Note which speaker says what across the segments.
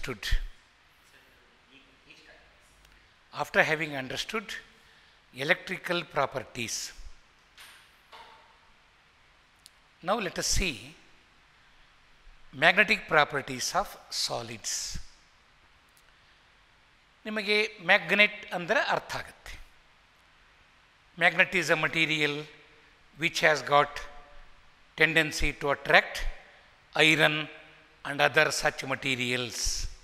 Speaker 1: understood, after having understood electrical properties, now let us see magnetic properties of solids ನಿಮಗೆ magnet ಅಂದರೆ ಅರ್ಥ ಆಗುತ್ತೆ magnet is a material which has got tendency to attract iron and other such materials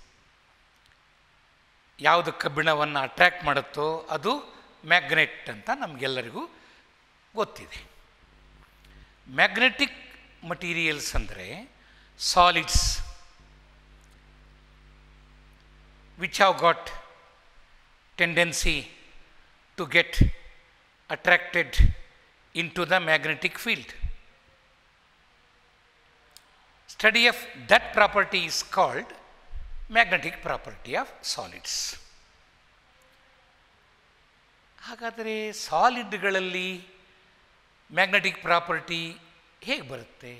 Speaker 1: ಯಾವುದು ಕಬ್ಬಿಣವನ್ನು attract ಮಾಡುತ್ತೋ ಅದು magnet ಅಂತ ನಮಗೆಲ್ಲರಿಗೂ ಗೊತ್ತಿದೆ ಮ್ಯಾಗ್ನೆಟಿಕ್ ಮಟೀರಿಯಲ್ಸ್ ಅಂದರೆ solids which have got tendency to get attracted into the magnetic field study of that property is called magnetic property of solids ಹಾಗಾದರೆ ಸಾಲಿಡ್ಗಳಲ್ಲಿ ಮ್ಯಾಗ್ನೆಟಿಕ್ ಪ್ರಾಪರ್ಟಿ ಹೇಗೆ ಬರುತ್ತೆ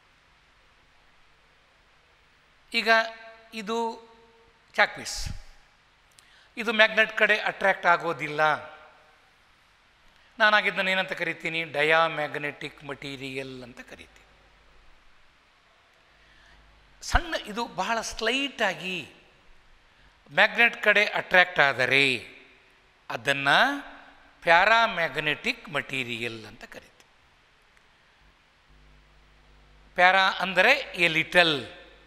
Speaker 1: ಈಗ ಇದು ಚಾಕ್ಪೀಸ್ ಇದು ಮ್ಯಾಗ್ನೆಟ್ ಕಡೆ ಅಟ್ರ್ಯಾಕ್ಟ್ ಆಗೋದಿಲ್ಲ ನಾನಾಗಿದ್ದನ್ನು ಏನಂತ ಕರಿತೀನಿ ಡಯಾಮ್ಯಾಗ್ನೆಟಿಕ್ ಮಟೀರಿಯಲ್ ಅಂತ ಕರಿತೀನಿ ಸಣ್ಣ ಇದು ಬಹಳ ಸ್ಲೈಟಾಗಿ ಮ್ಯಾಗ್ನೆಟ್ ಕಡೆ ಅಟ್ರ್ಯಾಕ್ಟ್ ಆದರೆ ಅದನ್ನು ಪ್ಯಾರಾಮ್ಯಾಗ್ನೆಟಿಕ್ ಮಟೀರಿಯಲ್ ಅಂತ ಕರಿತೀವಿ ಪ್ಯಾರಾ ಅಂದರೆ a little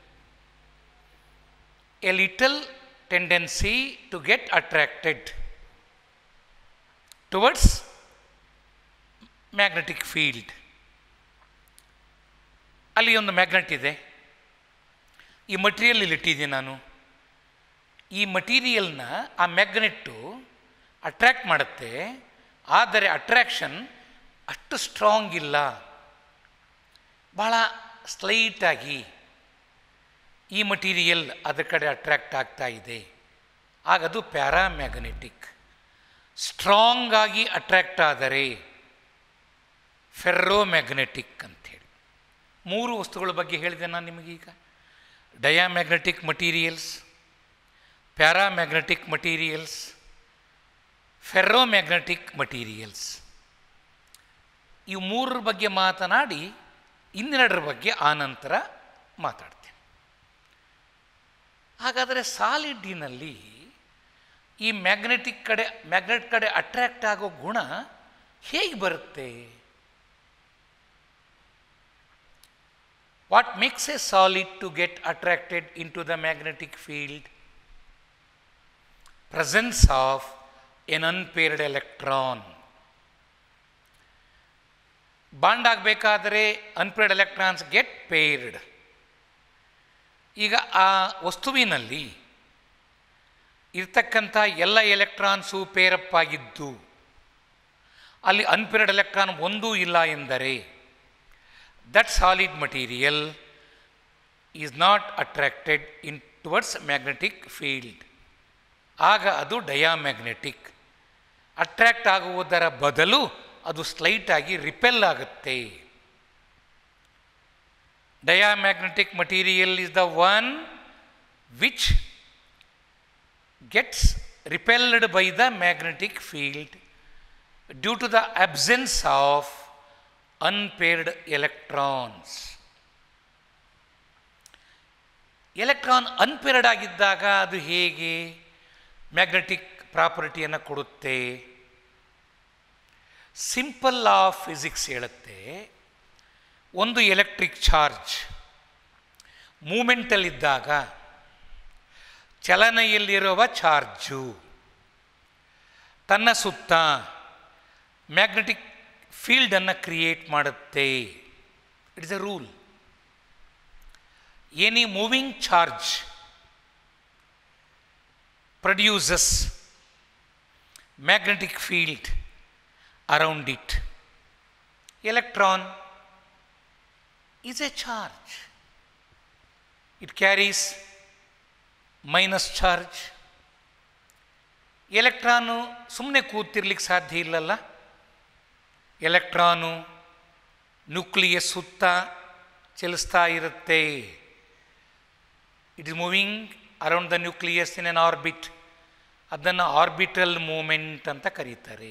Speaker 1: a little tendency to get attracted towards magnetic field ಅಲ್ಲಿ ಒಂದು ಮ್ಯಾಗ್ನೆಟ್ ಇದೆ ಈ ಮಟೀರಿಯಲ್ ಇಲ್ಲಿ ಇಟ್ಟಿದ್ದೀನಿ ನಾನು ಈ ಮಟೀರಿಯಲ್ನ ಆ ಮ್ಯಾಗ್ನೆಟ್ಟು ಅಟ್ರ್ಯಾಕ್ಟ್ ಮಾಡುತ್ತೆ ಆದರೆ ಅಟ್ರ್ಯಾಕ್ಷನ್ ಅಷ್ಟು ಸ್ಟ್ರಾಂಗ್ ಇಲ್ಲ ಭಾಳ ಸ್ಲೈಟಾಗಿ ಈ ಮಟೀರಿಯಲ್ ಅದರ ಕಡೆ ಅಟ್ರ್ಯಾಕ್ಟ್ ಆಗ್ತಾ ಇದೆ ಆಗದು ಪ್ಯಾರಾಮ್ಯಾಗ್ನೆಟಿಕ್ ಸ್ಟ್ರಾಂಗ್ ಆಗಿ ಅಟ್ರ್ಯಾಕ್ಟ್ ಆದರೆ ಫೆರ್ರೋಮ್ಯಾಗ್ನೆಟಿಕ್ ಅಂಥೇಳಿ ಮೂರು ವಸ್ತುಗಳ ಬಗ್ಗೆ ಹೇಳಿದೆ ನಾನು ನಿಮಗೀಗ diamagnetic materials paramagnetic materials ferromagnetic materials ಈ ಮೂರರ ಬಗ್ಗೆ ಮಾತನಾಡಿ ಇನ್ನೆರಡರ ಬಗ್ಗೆ ಆನಂತರ ಮಾತಾಡ್ತೇನೆ ಹಾಗಾದರೆ ಸಾಲಿಡ್ಡಿನಲ್ಲಿ ಈ ಮ್ಯಾಗ್ನೆಟಿಕ್ ಕಡೆ ಮ್ಯಾಗ್ನೆಟ್ ಕಡೆ ಅಟ್ರ್ಯಾಕ್ಟ್ ಆಗೋ ಗುಣ ಹೇಗೆ ಬರುತ್ತೆ what makes a solid to get attracted into the magnetic field presence of an unpaired electron bond ಆಗಬೇಕಾದರೆ ಅನ್ಪೇರ್ಡ್ ಎಲೆಕ್ಟ್ರಾನ್ಸ್ ಗೆಟ್ ಪೇರ್ಡ್ ಈಗ ಆ ವಸ್ತುವಿನಲ್ಲಿ ಇರ್ತಕ್ಕಂಥ ಎಲ್ಲ ಎಲೆಕ್ಟ್ರಾನ್ಸು ಪೇರಪ್ ಆಗಿದ್ದು ಅಲ್ಲಿ ಅನ್ಪೇರ್ಡ್ ಎಲೆಕ್ಟ್ರಾನ್ ಒಂದೂ ಇಲ್ಲ ಎಂದರೆ that solid material is not attracted in towards magnetic field ಆಗ ಅದು ಡಯಾಮ್ಯಾಗ್ನೆಟಿಕ್ ಅಟ್ರ್ಯಾಕ್ಟ್ ಆಗುವುದರ ಬದಲು ಅದು ಸ್ಲೈಟಾಗಿ ರಿಪೆಲ್ ಆಗುತ್ತೆ diamagnetic material is the one which gets repelled by the magnetic field due to the absence of unpaired electrons electron unpaired ಆಗಿದ್ದಾಗ ಅದು ಹೇಗೆ ಮ್ಯಾಗ್ನೆಟಿಕ್ ಪ್ರಾಪರ್ಟಿಯನ್ನು ಕೊಡುತ್ತೆ ಸಿಂಪಲ್ ಆಫ್ ಫಿಸಿಕ್ಸ್ ಹೇಳುತ್ತೆ ಒಂದು ಎಲೆಕ್ಟ್ರಿಕ್ ಚಾರ್ಜ್ ಮೂಮೆಂಟಲ್ಲಿದ್ದಾಗ ಚಲನೆಯಲ್ಲಿರುವ ಚಾರ್ಜು ತನ್ನ ಸುತ್ತ ಮ್ಯಾಗ್ನೆಟಿಕ್ ಫೀಲ್ಡನ್ನು ಕ್ರಿಯೇಟ್ ಮಾಡುತ್ತೆ it is a rule any moving charge produces magnetic field around it. Electron is a charge. It carries minus charge. Electron ಸುಮ್ಮನೆ ಕೂತಿರ್ಲಿಕ್ಕೆ ಸಾಧ್ಯ ಇಲ್ಲಲ್ಲ ಎಲೆಕ್ಟ್ರಾನು ನ್ಯೂಕ್ಲಿಯಸ್ ಸುತ್ತ ಚಲಿಸ್ತಾ ಇರುತ್ತೆ it is moving around the nucleus in an orbit ಅದನ್ನು orbital moment ಅಂತ ಕರೀತಾರೆ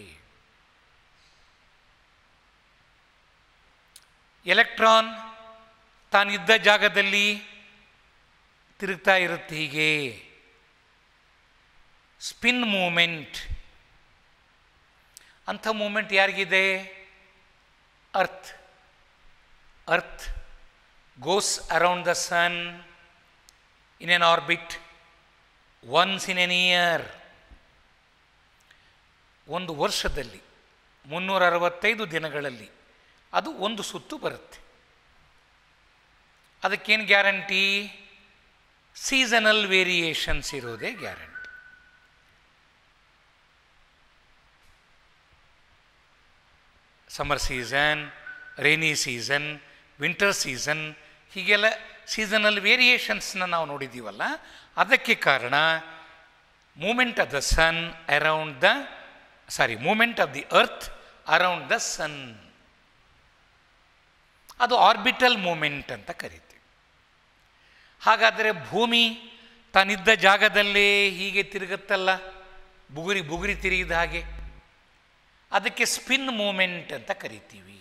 Speaker 1: ಎಲೆಕ್ಟ್ರಾನ್ ತಾನಿದ್ದ ಜಾಗದಲ್ಲಿ ತಿರುಗ್ತಾ ಇರುತ್ತೆ ಹೀಗೆ ಸ್ಪಿನ್ ಮೂಮೆಂಟ್ ಅಂಥ ಮೂಮೆಂಟ್ ಯಾರಿಗಿದೆ earth earth goes around the sun in an orbit once in an year ಒಂದು ವರ್ಷದಲ್ಲಿ ಮುನ್ನೂರ ಅರವತ್ತೈದು ದಿನಗಳಲ್ಲಿ ಅದು ಒಂದು ಸುತ್ತು ಬರುತ್ತೆ ಅದಕ್ಕೇನು ಗ್ಯಾರಂಟಿ ಸೀಸನಲ್ ವೇರಿಯೇಷನ್ಸ್ ಇರೋದೇ guarantee summer season rainy season winter season ಹೀಗೆಲ್ಲ ಸೀಸನಲ್ ವೇರಿಯೇಷನ್ಸ್ನ ನಾವು ನೋಡಿದ್ದೀವಲ್ಲ ಅದಕ್ಕೆ ಕಾರಣ moment of the sun around the sorry moment of the earth around the sun ಅದು ಆರ್ಬಿಟಲ್ ಮೂಮೆಂಟ್ ಅಂತ ಕರಿತೀವಿ ಹಾಗಾದರೆ ಭೂಮಿ ತಾನಿದ್ದ ಜಾಗದಲ್ಲೇ ಹೀಗೆ ತಿರುಗುತ್ತಲ್ಲ ಬುಗುರಿ ಬುಗುರಿ ತಿರುಗಿದ ಹಾಗೆ ಅದಕ್ಕೆ ಸ್ಪಿನ್ ಮೂಮೆಂಟ್ ಅಂತ ಕರಿತೀವಿ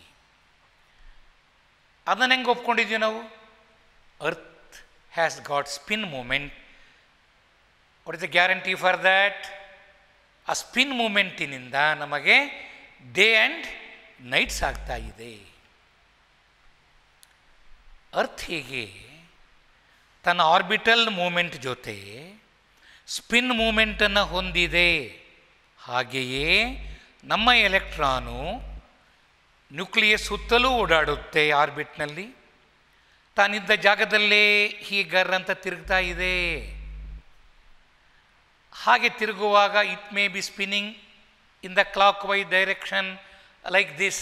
Speaker 1: ಅದನ್ನು ಹೆಂಗೆ ಒಪ್ಕೊಂಡಿದ್ದೀವಿ ನಾವು earth has got spin moment what is the guarantee for that ಆ ಸ್ಪಿನ್ ಮೂಮೆಂಟಿನಿಂದ ನಮಗೆ ಡೇ ಆ್ಯಂಡ್ ನೈಟ್ಸ್ ಆಗ್ತಾ ಇದೆ ಅರ್ತ್ ಹೇಗೆ ತನ್ನ ಆರ್ಬಿಟಲ್ ಮೂಮೆಂಟ್ ಜೊತೆ ಸ್ಪಿನ್ ಮೂಮೆಂಟನ್ನು ಹೊಂದಿದೆ ಹಾಗೆಯೇ ನಮ್ಮ ಎಲೆಕ್ಟ್ರಾನು ನ್ಯೂಕ್ಲಿಯಸ್ ಸುತ್ತಲೂ ಓಡಾಡುತ್ತೆ ಆರ್ಬಿಟ್ನಲ್ಲಿ ತಾನಿದ್ದ ಜಾಗದಲ್ಲೇ ಹೀಗರ್ ಅಂತ ತಿರುಗ್ತಾ ಇದೆ ಹಾಗೆ ತಿರುಗುವಾಗ it may be spinning in the clock Y direction like this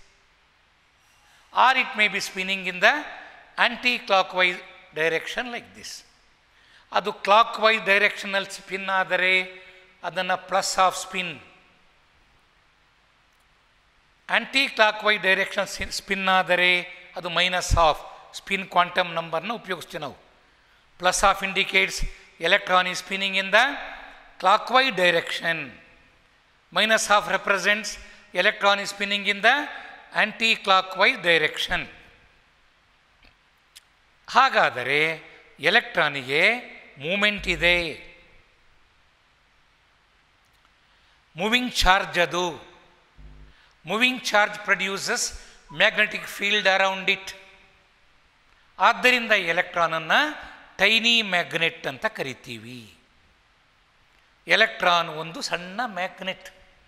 Speaker 1: or it may be spinning in the anticlockwise direction like this ಅದು ಕ್ಲಾಕ್ ವೈಸ್ ಡೈರೆಕ್ಷನಲ್ಲಿ ಸ್ಪಿನ್ ಆದರೆ ಅದನ್ನು plus half spin clock Y direction spin ಆದರೆ ಅದು minus half spin quantum ನಂಬರ್ನ ಉಪಯೋಗಿಸ್ತೀವಿ ನಾವು plus half indicates electron is spinning in the clock Y direction minus half represents electron is spinning in the clock Y direction ಹಾಗಾದರೆ ಎಲೆಕ್ಟ್ರಾನಿಗೆ moment ಇದೆ moving charge ಅದು moving charge produces magnetic field around it ಆದ್ದರಿಂದ ಎಲೆಕ್ಟ್ರಾನನ್ನು tiny magnet ಅಂತ ಕರಿತೀವಿ electron ಒಂದು ಸಣ್ಣ ಮ್ಯಾಗ್ನೆಟ್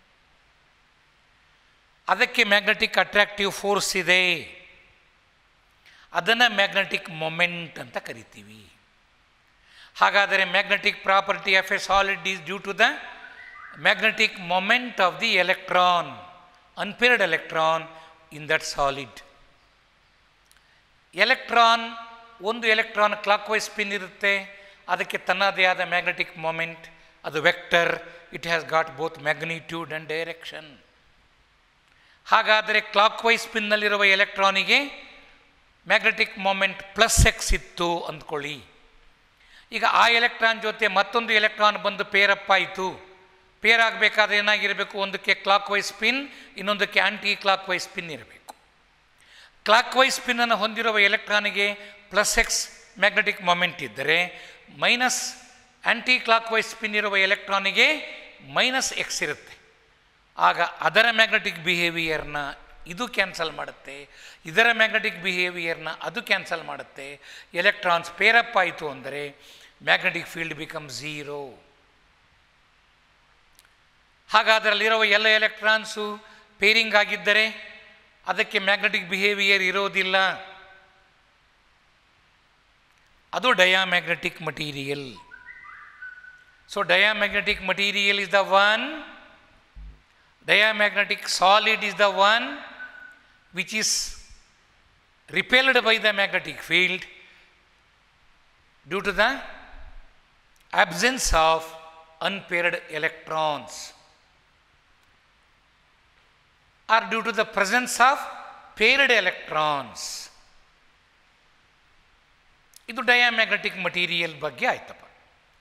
Speaker 1: ಅದಕ್ಕೆ ಮ್ಯಾಗ್ನೆಟಿಕ್ ಅಟ್ರಾಕ್ಟಿವ್ ಫೋರ್ಸ್ ಇದೆ ಅದನ್ನು ಮ್ಯಾಗ್ನೆಟಿಕ್ ಮೊಮೆಂಟ್ ಅಂತ ಕರಿತೀವಿ ಹಾಗಾದರೆ magnetic property of a solid is due to the magnetic moment of the electron unpaired electron in that solid electron ಒಂದು ಎಲೆಕ್ಟ್ರಾನ್ ಕ್ಲಾಕ್ ವೈಸ್ ಸ್ಪಿನ್ ಇರುತ್ತೆ ಅದಕ್ಕೆ ತನ್ನದೇ ಆದ ಮ್ಯಾಗ್ನೆಟಿಕ್ ಮೊಮೆಂಟ್ ಅದು vector it has got both magnitude and direction ಹಾಗಾದರೆ clockwise ಸ್ಪಿನ್ನಲ್ಲಿರುವ ಎಲೆಕ್ಟ್ರಾನಿಗೆ magnetic moment plus X ಇತ್ತು ಅಂದ್ಕೊಳ್ಳಿ ಈಗ ಆ ಎಲೆಕ್ಟ್ರಾನ್ ಜೊತೆ ಮತ್ತೊಂದು ಎಲೆಕ್ಟ್ರಾನ್ ಬಂದು ಪೇರಪ್ ಆಯಿತು ಪೇರ್ ಆಗಬೇಕಾದ್ರೆ ಏನಾಗಿರಬೇಕು ಒಂದಕ್ಕೆ ಕ್ಲಾಕ್ ವೈಸ್ ಸ್ಪಿನ್ ಇನ್ನೊಂದಕ್ಕೆ ಆಂಟಿ ಕ್ಲಾಕ್ ವೈಸ್ ಸ್ಪಿನ್ ಇರಬೇಕು ಕ್ಲಾಕ್ ವೈಸ್ ಸ್ಪಿನ್ನನ್ನು ಹೊಂದಿರುವ ಎಲೆಕ್ಟ್ರಾನಿಗೆ ಪ್ಲಸ್ ಎಕ್ಸ್ ಮ್ಯಾಗ್ನೆಟಿಕ್ ಮೊಮೆಂಟ್ ಇದ್ದರೆ minus clock wise spin ಇರುವ ಎಲೆಕ್ಟ್ರಾನಿಗೆ ಮೈನಸ್ ಎಕ್ಸ್ ಇರುತ್ತೆ ಆಗ ಅದರ ಮ್ಯಾಗ್ನೆಟಿಕ್ ಬಿಹೇವಿಯರ್ನ ಇದು ಕ್ಯಾನ್ಸಲ್ ಮಾಡುತ್ತೆ ಇದರ ಮ್ಯಾಗ್ನೆಟಿಕ್ ಬಿಹೇವಿಯರ್ನ ಅದು ಕ್ಯಾನ್ಸಲ್ ಮಾಡುತ್ತೆ ಎಲೆಕ್ಟ್ರಾನ್ಸ್ ಪೇರಪ್ ಆಯಿತು ಅಂದರೆ ಮ್ಯಾಗ್ನೆಟಿಕ್ ಫೀಲ್ಡ್ ಬಿಕಮ್ ಝೀರೋ ಹಾಗಾದರೆ ಅಲ್ಲಿರುವ ಎಲ್ಲ ಎಲೆಕ್ಟ್ರಾನ್ಸು ಪೇರಿಂಗ್ ಆಗಿದ್ದರೆ ಅದಕ್ಕೆ ಮ್ಯಾಗ್ನೆಟಿಕ್ ಬಿಹೇವಿಯರ್ ಇರೋದಿಲ್ಲ ಅದು diamagnetic material so diamagnetic material is the one diamagnetic solid is the one which is repelled by the magnetic field due to the absence of unpaired electrons or due to the presence of paired electrons ಇದು diamagnetic material ಬಗ್ಗೆ ಆಯ್ತಪ್ಪ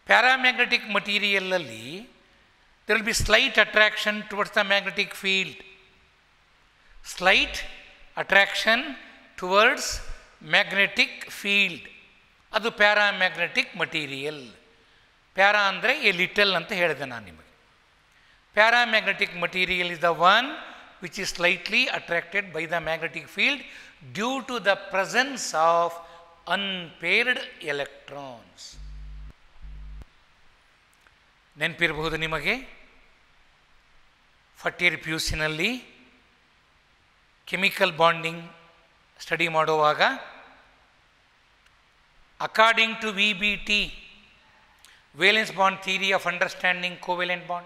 Speaker 1: paramagnetic ಮಟೀರಿಯಲಲ್ಲಿ there will be slight attraction towards the magnetic field. Slight attraction towards magnetic field. ಅದು paramagnetic material para ಅಂದರೆ a little ಅಂತ ಹೇಳಿದೆ ನಾನು ನಿಮಗೆ paramagnetic material is the one which is slightly attracted by the magnetic field due to the presence of unpaired electrons ನೆನಪಿರಬಹುದು ನಿಮಗೆ first year P U ಸಿನಲ್ಲಿ chemical bonding study ಮಾಡುವಾಗ according to V B T valence bond theory of understanding covalent bond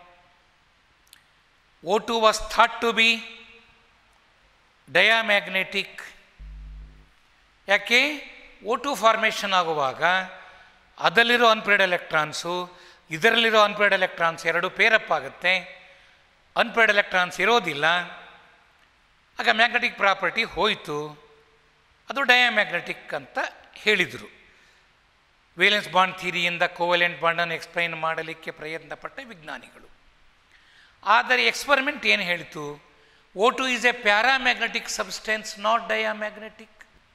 Speaker 1: O two was thought to be diamagnetic ಯಾಕೆ O two formation ಆಗುವಾಗ ಅದರಲ್ಲಿರೋ unpaired electrons ಇದರಲ್ಲಿರೋ unpaired electrons ಎರಡು pair up ಆಗುತ್ತೆ unpaired electrons ಇರೋದಿಲ್ಲ ಆಗ magnetic property ಹೋಯಿತು ಅದು ಡಯಾಮ್ಯಾಗ್ನೆಟಿಕ್ ಅಂತ ಹೇಳಿದರು ವೇಲೆನ್ಸ್ ಬಾಂಡ್ ಥಿಯರಿಯಿಂದ ಕೋವಲೆಂಟ್ ಬಾಂಡನ್ನು ಎಕ್ಸ್ಪ್ಲೈನ್ ಮಾಡಲಿಕ್ಕೆ ಪ್ರಯತ್ನಪಟ್ಟ ವಿಜ್ಞಾನಿಗಳು ಆದರೆ ಎಕ್ಸ್ಪರಿಮೆಂಟ್ ಏನು ಹೇಳಿತು O two is a paramagnetic substance not diamagnetic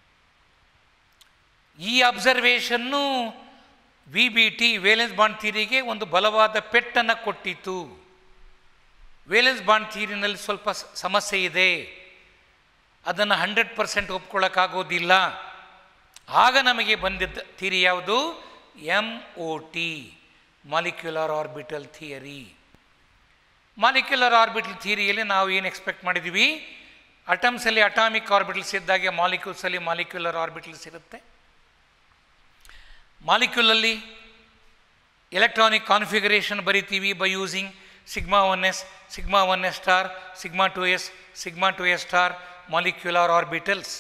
Speaker 1: ಈ ಅಬ್ಸರ್ವೇಷನ್ನು V B T valence bond ಥಿಯರಿಗೆ ಒಂದು ಬಲವಾದ ಪೆಟ್ಟನ್ನು ಕೊಟ್ಟಿತು ವೇಲೆನ್ಸ್ ಬಾಂಡ್ ಥಿಯರಿನಲ್ಲಿ ಸ್ವಲ್ಪ ಸ- ಸಮಸ್ಯೆ ಇದೆ ಅದನ್ನು ಹಂಡ್ರೆಡ್ ಪರ್ಸೆಂಟ್ ಒಪ್ಕೊಳ್ಳೋಕ್ಕಾಗೋದಿಲ್ಲ ಆಗ ನಮಗೆ ಬಂದಿದ್ದ ಥಿಯರಿ ಯಾವುದು M O T molecular orbital theory molecular orbital ಥಿಯರಿಯಲ್ಲಿ ನಾವು ಏನು ಎಕ್ಸ್ಪೆಕ್ಟ್ ಮಾಡಿದ್ದೀವಿ ಅಟಮ್ಸಲ್ಲಿ ಅಟಾಮಿಕ್ ಆರ್ಬಿಟಲ್ಸ್ ಇದ್ದಾಗೆ ಮಾಲಿಕ್ಯೂಲ್ಸಲ್ಲಿ ಮಾಲಿಕ್ಯುಲರ್ ಆರ್ಬಿಟಲ್ಸ್ ಇರುತ್ತೆ ಮಾಲಿಕ್ಯೂಲಲ್ಲಿ ಎಲೆಕ್ಟ್ರಾನಿಕ್ ಕಾನ್ಫಿಗರೇಷನ್ ಬರಿತೀವಿ by using sigma one S sigma one S star sigma two S sigma two S star molecular orbitals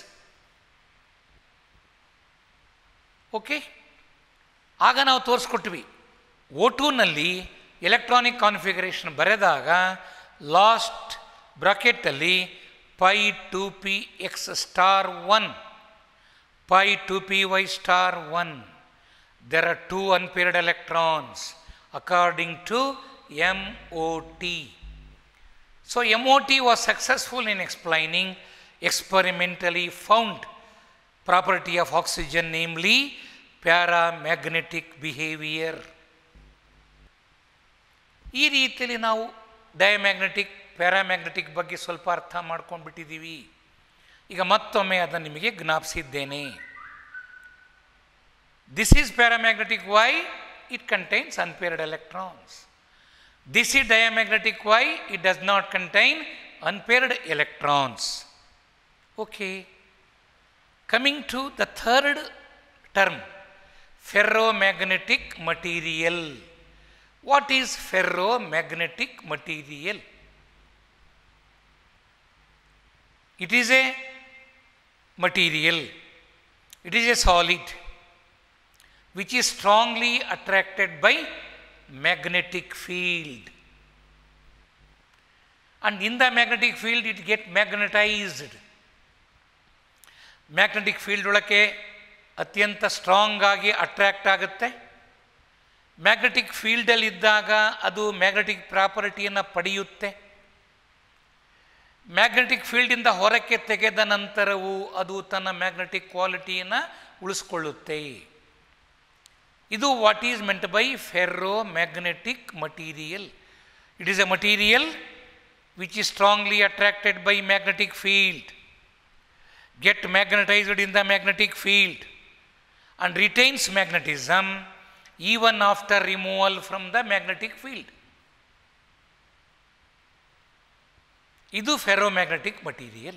Speaker 1: okay ಆಗ ನಾವು ತೋರಿಸ್ಕೊಟ್ವಿ ಓ ಟೂನಲ್ಲಿ ಎಲೆಕ್ಟ್ರಾನಿಕ್ ಕಾನ್ಫಿಗರೇಷನ್ ಬರೆದಾಗ ಲಾಸ್ಟ್ ಬ್ರಾಕೆಟಲ್ಲಿ pi two P X star one pi two P Y star one there are two unpaired electrons according to MOT. So MOT was successful in explaining experimentally found property of oxygen, namely paramagnetic behavior. ಈ ರೀತಿಯಲ್ಲಿ ನಾವು diamagnetic paramagnetic ಬಗ್ಗೆ ಸ್ವಲ್ಪ ಅರ್ಥ ಮಾಡ್ಕೊಂಡ್ಬಿಟ್ಟಿದ್ದೀವಿ ಈಗ ಮತ್ತೊಮ್ಮೆ ಅದನ್ನು ನಿಮಗೆ ಜ್ಞಾಪಿಸಿದ್ದೇನೆ This is paramagnetic. Why? It contains unpaired electrons. This is diamagnetic. Why? It does not contain unpaired electrons. Okay. Coming to the third term, ferromagnetic material. What is ferromagnetic material? It is a material, it is a solid which is strongly attracted by magnetic field and in the magnetic field it get magnetized magnetic field ಒಳಗೆ ಅತ್ಯಂತ strong ಆಗಿ attract ಆಗುತ್ತೆ magnetic ಫೀಲ್ಡಲ್ಲಿ ಇದ್ದಾಗ ಅದು magnetic ಪ್ರಾಪರ್ಟಿಯನ್ನು ಪಡೆಯುತ್ತೆ magnetic ಫೀಲ್ಡಿಂದ ಹೊರಕ್ಕೆ ತೆಗೆದ ನಂತರವೂ ಅದು ತನ್ನ ಮ್ಯಾಗ್ನೆಟಿಕ್ ಕ್ವಾಲಿಟಿಯನ್ನು ಉಳಿಸ್ಕೊಳ್ಳುತ್ತೆ ಇದು what is meant by ferromagnetic material it is a material which is strongly attracted by magnetic field get magnetized in the magnetic field and retains magnetism even after removal from the magnetic field ಇದು ferromagnetic material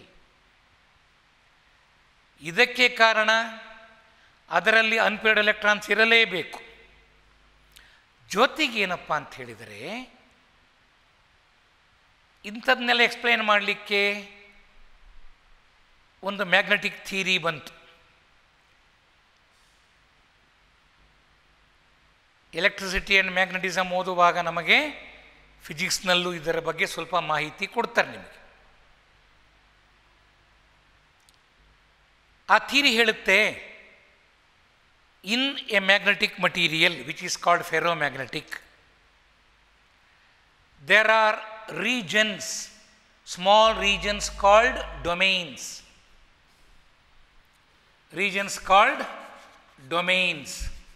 Speaker 1: ಇದಕ್ಕೆ ಕಾರಣ ಅದರಲ್ಲಿ unpaired electrons ಇರಲೇಬೇಕು ಜೊತೆಗೆ ಏನಪ್ಪ ಅಂತ ಹೇಳಿದರೆ ಇಂಥದ್ದನ್ನೆಲ್ಲ explain ಮಾಡಲಿಕ್ಕೆ ಒಂದು ಮ್ಯಾಗ್ನೆಟಿಕ್ ಥಿಯರಿ ಬಂತು ಎಲೆಕ್ಟ್ರಿಸಿಟಿ ಆ್ಯಂಡ್ ಮ್ಯಾಗ್ನೆಟಿಸಮ್ ಓದುವಾಗ ನಮಗೆ ಫಿಸಿಕ್ಸ್ನಲ್ಲೂ ಇದರ ಬಗ್ಗೆ ಸ್ವಲ್ಪ ಮಾಹಿತಿ ಕೊಡ್ತಾರೆ ನಿಮಗೆ ಆ ಥಿಯರಿ ಹೇಳುತ್ತೆ in a magnetic material which is called ferromagnetic, there are regions, small regions called domains. Regions called domains.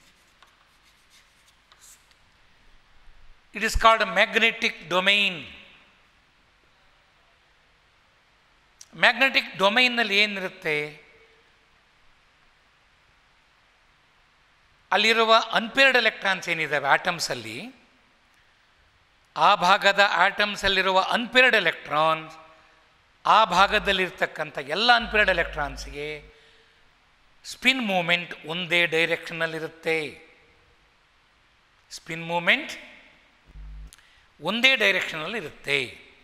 Speaker 1: It is called a magnetic domain. Magnetic ಡೊಮೈನ್ನಲ್ಲಿ ಏನಿರುತ್ತೆ ಅಲ್ಲಿರುವ ಅನ್ಪೇರ್ಡ್ ಎಲೆಕ್ಟ್ರಾನ್ಸ್ ಏನಿದ್ದಾವೆ ಆಟಮ್ಸಲ್ಲಿ ಆ ಭಾಗದ ಆಟಮ್ಸಲ್ಲಿರುವ ಅನ್ಪೇರ್ಡ್ ಎಲೆಕ್ಟ್ರಾನ್ಸ್ ಆ ಭಾಗದಲ್ಲಿರ್ತಕ್ಕಂಥ ಎಲ್ಲ ಅನ್ಪೇರ್ಡ್ ಎಲೆಕ್ಟ್ರಾನ್ಸ್ಗೆ ಸ್ಪಿನ್ ಮೂಮೆಂಟ್ ಒಂದೇ ಡೈರೆಕ್ಷನ್ನಲ್ಲಿರುತ್ತೆ spin moment ಒಂದೇ ಡೈರೆಕ್ಷನಲ್ಲಿರುತ್ತೆ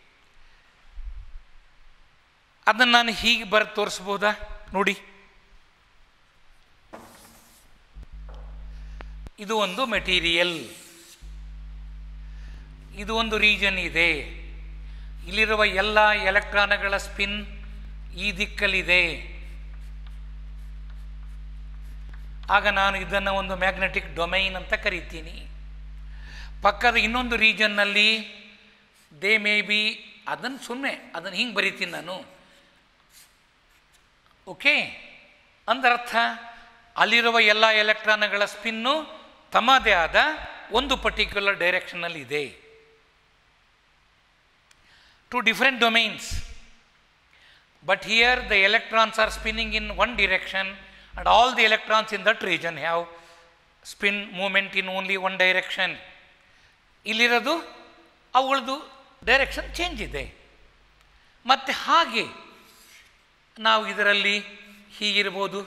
Speaker 1: ಅದನ್ನು ನಾನು ಹೀಗೆ ಬರೆದು ತೋರಿಸ್ಬೋದಾ ನೋಡಿ ಇದು ಒಂದು ಮೆಟೀರಿಯಲ್ ಇದು ಒಂದು ರೀಜನ್ ಇದೆ ಇಲ್ಲಿರುವ ಎಲ್ಲ ಎಲೆಕ್ಟ್ರಾನ್ಗಳ ಸ್ಪಿನ್ ಈ ದಿಕ್ಕಲ್ಲಿದೆ ಆಗ ನಾನು ಇದನ್ನು ಒಂದು ಮ್ಯಾಗ್ನೆಟಿಕ್ ಡೊಮೈನ್ ಅಂತ ಕರಿತೀನಿ ಪಕ್ಕದ ಇನ್ನೊಂದು ರೀಜನ್ನಲ್ಲಿ ದೇ ಮೇ ಬಿ ಅದನ್ನು ಸುಮ್ಮನೆ ಅದನ್ನು ಹಿಂಗೆ ಬರಿತೀನಿ ನಾನು ಓಕೆ ಅಂದರ್ಥ ಅಲ್ಲಿರುವ ಎಲ್ಲ ಎಲೆಕ್ಟ್ರಾನ್ಗಳ ಸ್ಪಿನ್ನು ತಮ್ಮದೇ ಆದ ಒಂದು ಪರ್ಟಿಕ್ಯುಲರ್ ಡೈರೆಕ್ಷನಲ್ಲಿ ಇದೆ two different domains but here the electrons are spinning in one direction and all the electrons in that region have spin moment in only one direction ಇಲ್ಲಿರೋದು ಅವುಗಳದ್ದು ಡೈರೆಕ್ಷನ್ ಚೇಂಜ್ ಇದೆ ಮತ್ತು ಹಾಗೆ ನಾವು ಇದರಲ್ಲಿ ಹೀಗಿರ್ಬೋದು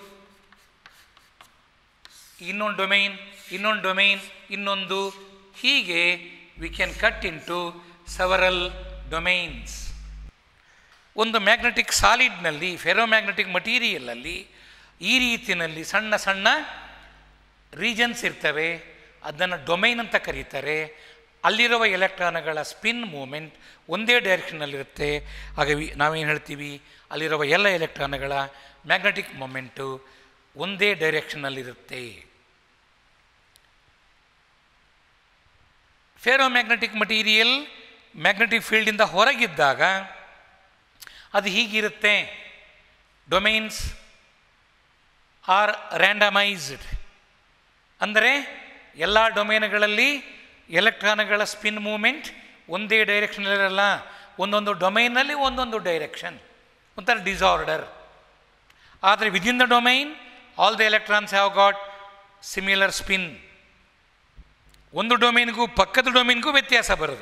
Speaker 1: ಇನ್ನೊಂದು ಡೊಮೈನ್ ಇನ್ನೊಂದು ಡೊಮೈನ್ ಇನ್ನೊಂದು ಹೀಗೆ we can cut into several domains ಒಂದು ಮ್ಯಾಗ್ನೆಟಿಕ್ ಸಾಲಿಡ್ನಲ್ಲಿ ಫೆರೋಮ್ಯಾಗ್ನೆಟಿಕ್ ಮಟೀರಿಯಲಲ್ಲಿ ಈ ರೀತಿಯಲ್ಲಿ ಸಣ್ಣ ಸಣ್ಣ ರೀಜನ್ಸ್ ಇರ್ತವೆ ಅದನ್ನು ಡೊಮೈನ್ ಅಂತ ಕರೀತಾರೆ ಅಲ್ಲಿರುವ ಎಲೆಕ್ಟ್ರಾನ್ಗಳ ಸ್ಪಿನ್ ಮೂಮೆಂಟ್ ಒಂದೇ ಡೈರೆಕ್ಷನ್ನಲ್ಲಿರುತ್ತೆ ಆಗ ವಿ- ನಾವೇನು ಹೇಳ್ತೀವಿ ಅಲ್ಲಿರುವ ಎಲ್ಲ ಎಲೆಕ್ಟ್ರಾನ್ಗಳ ಮ್ಯಾಗ್ನೆಟಿಕ್ ಮೊಮೆಂಟು ಒಂದೇ ಡೈರೆಕ್ಷನ್ನಲ್ಲಿರುತ್ತೆ ಫೇರೋಮ್ಯಾಗ್ನೆಟಿಕ್ ಮಟೀರಿಯಲ್ ಮ್ಯಾಗ್ನೆಟಿಕ್ ಫೀಲ್ಡಿಂದ ಹೊರಗಿದ್ದಾಗ ಅದು ಹೀಗಿರುತ್ತೆ ಡೊಮೈನ್ಸ್ ಆರ್ ರ್ಯಾಂಡಮೈಸ್ಡ್ ಅಂದರೆ ಎಲ್ಲ ಡೊಮೈನ್ಗಳಲ್ಲಿ ಎಲೆಕ್ಟ್ರಾನ್ಗಳ ಸ್ಪಿನ್ ಮೂಮೆಂಟ್ ಒಂದೇ ಡೈರೆಕ್ಷನಲ್ಲಿರಲ್ಲ ಒಂದೊಂದು ಡೊಮೈನಲ್ಲಿ ಒಂದೊಂದು ಡೈರೆಕ್ಷನ್ ಒಂಥರ ಡಿಸಾರ್ಡರ್ ಆದರೆ within the domain all the electrons have got similar spin ಒಂದು ಡೊಮೈನ್ಗೂ ಪಕ್ಕದ ಡೊಮೈನ್ಗೂ ವ್ಯತ್ಯಾಸ ಬರೋದು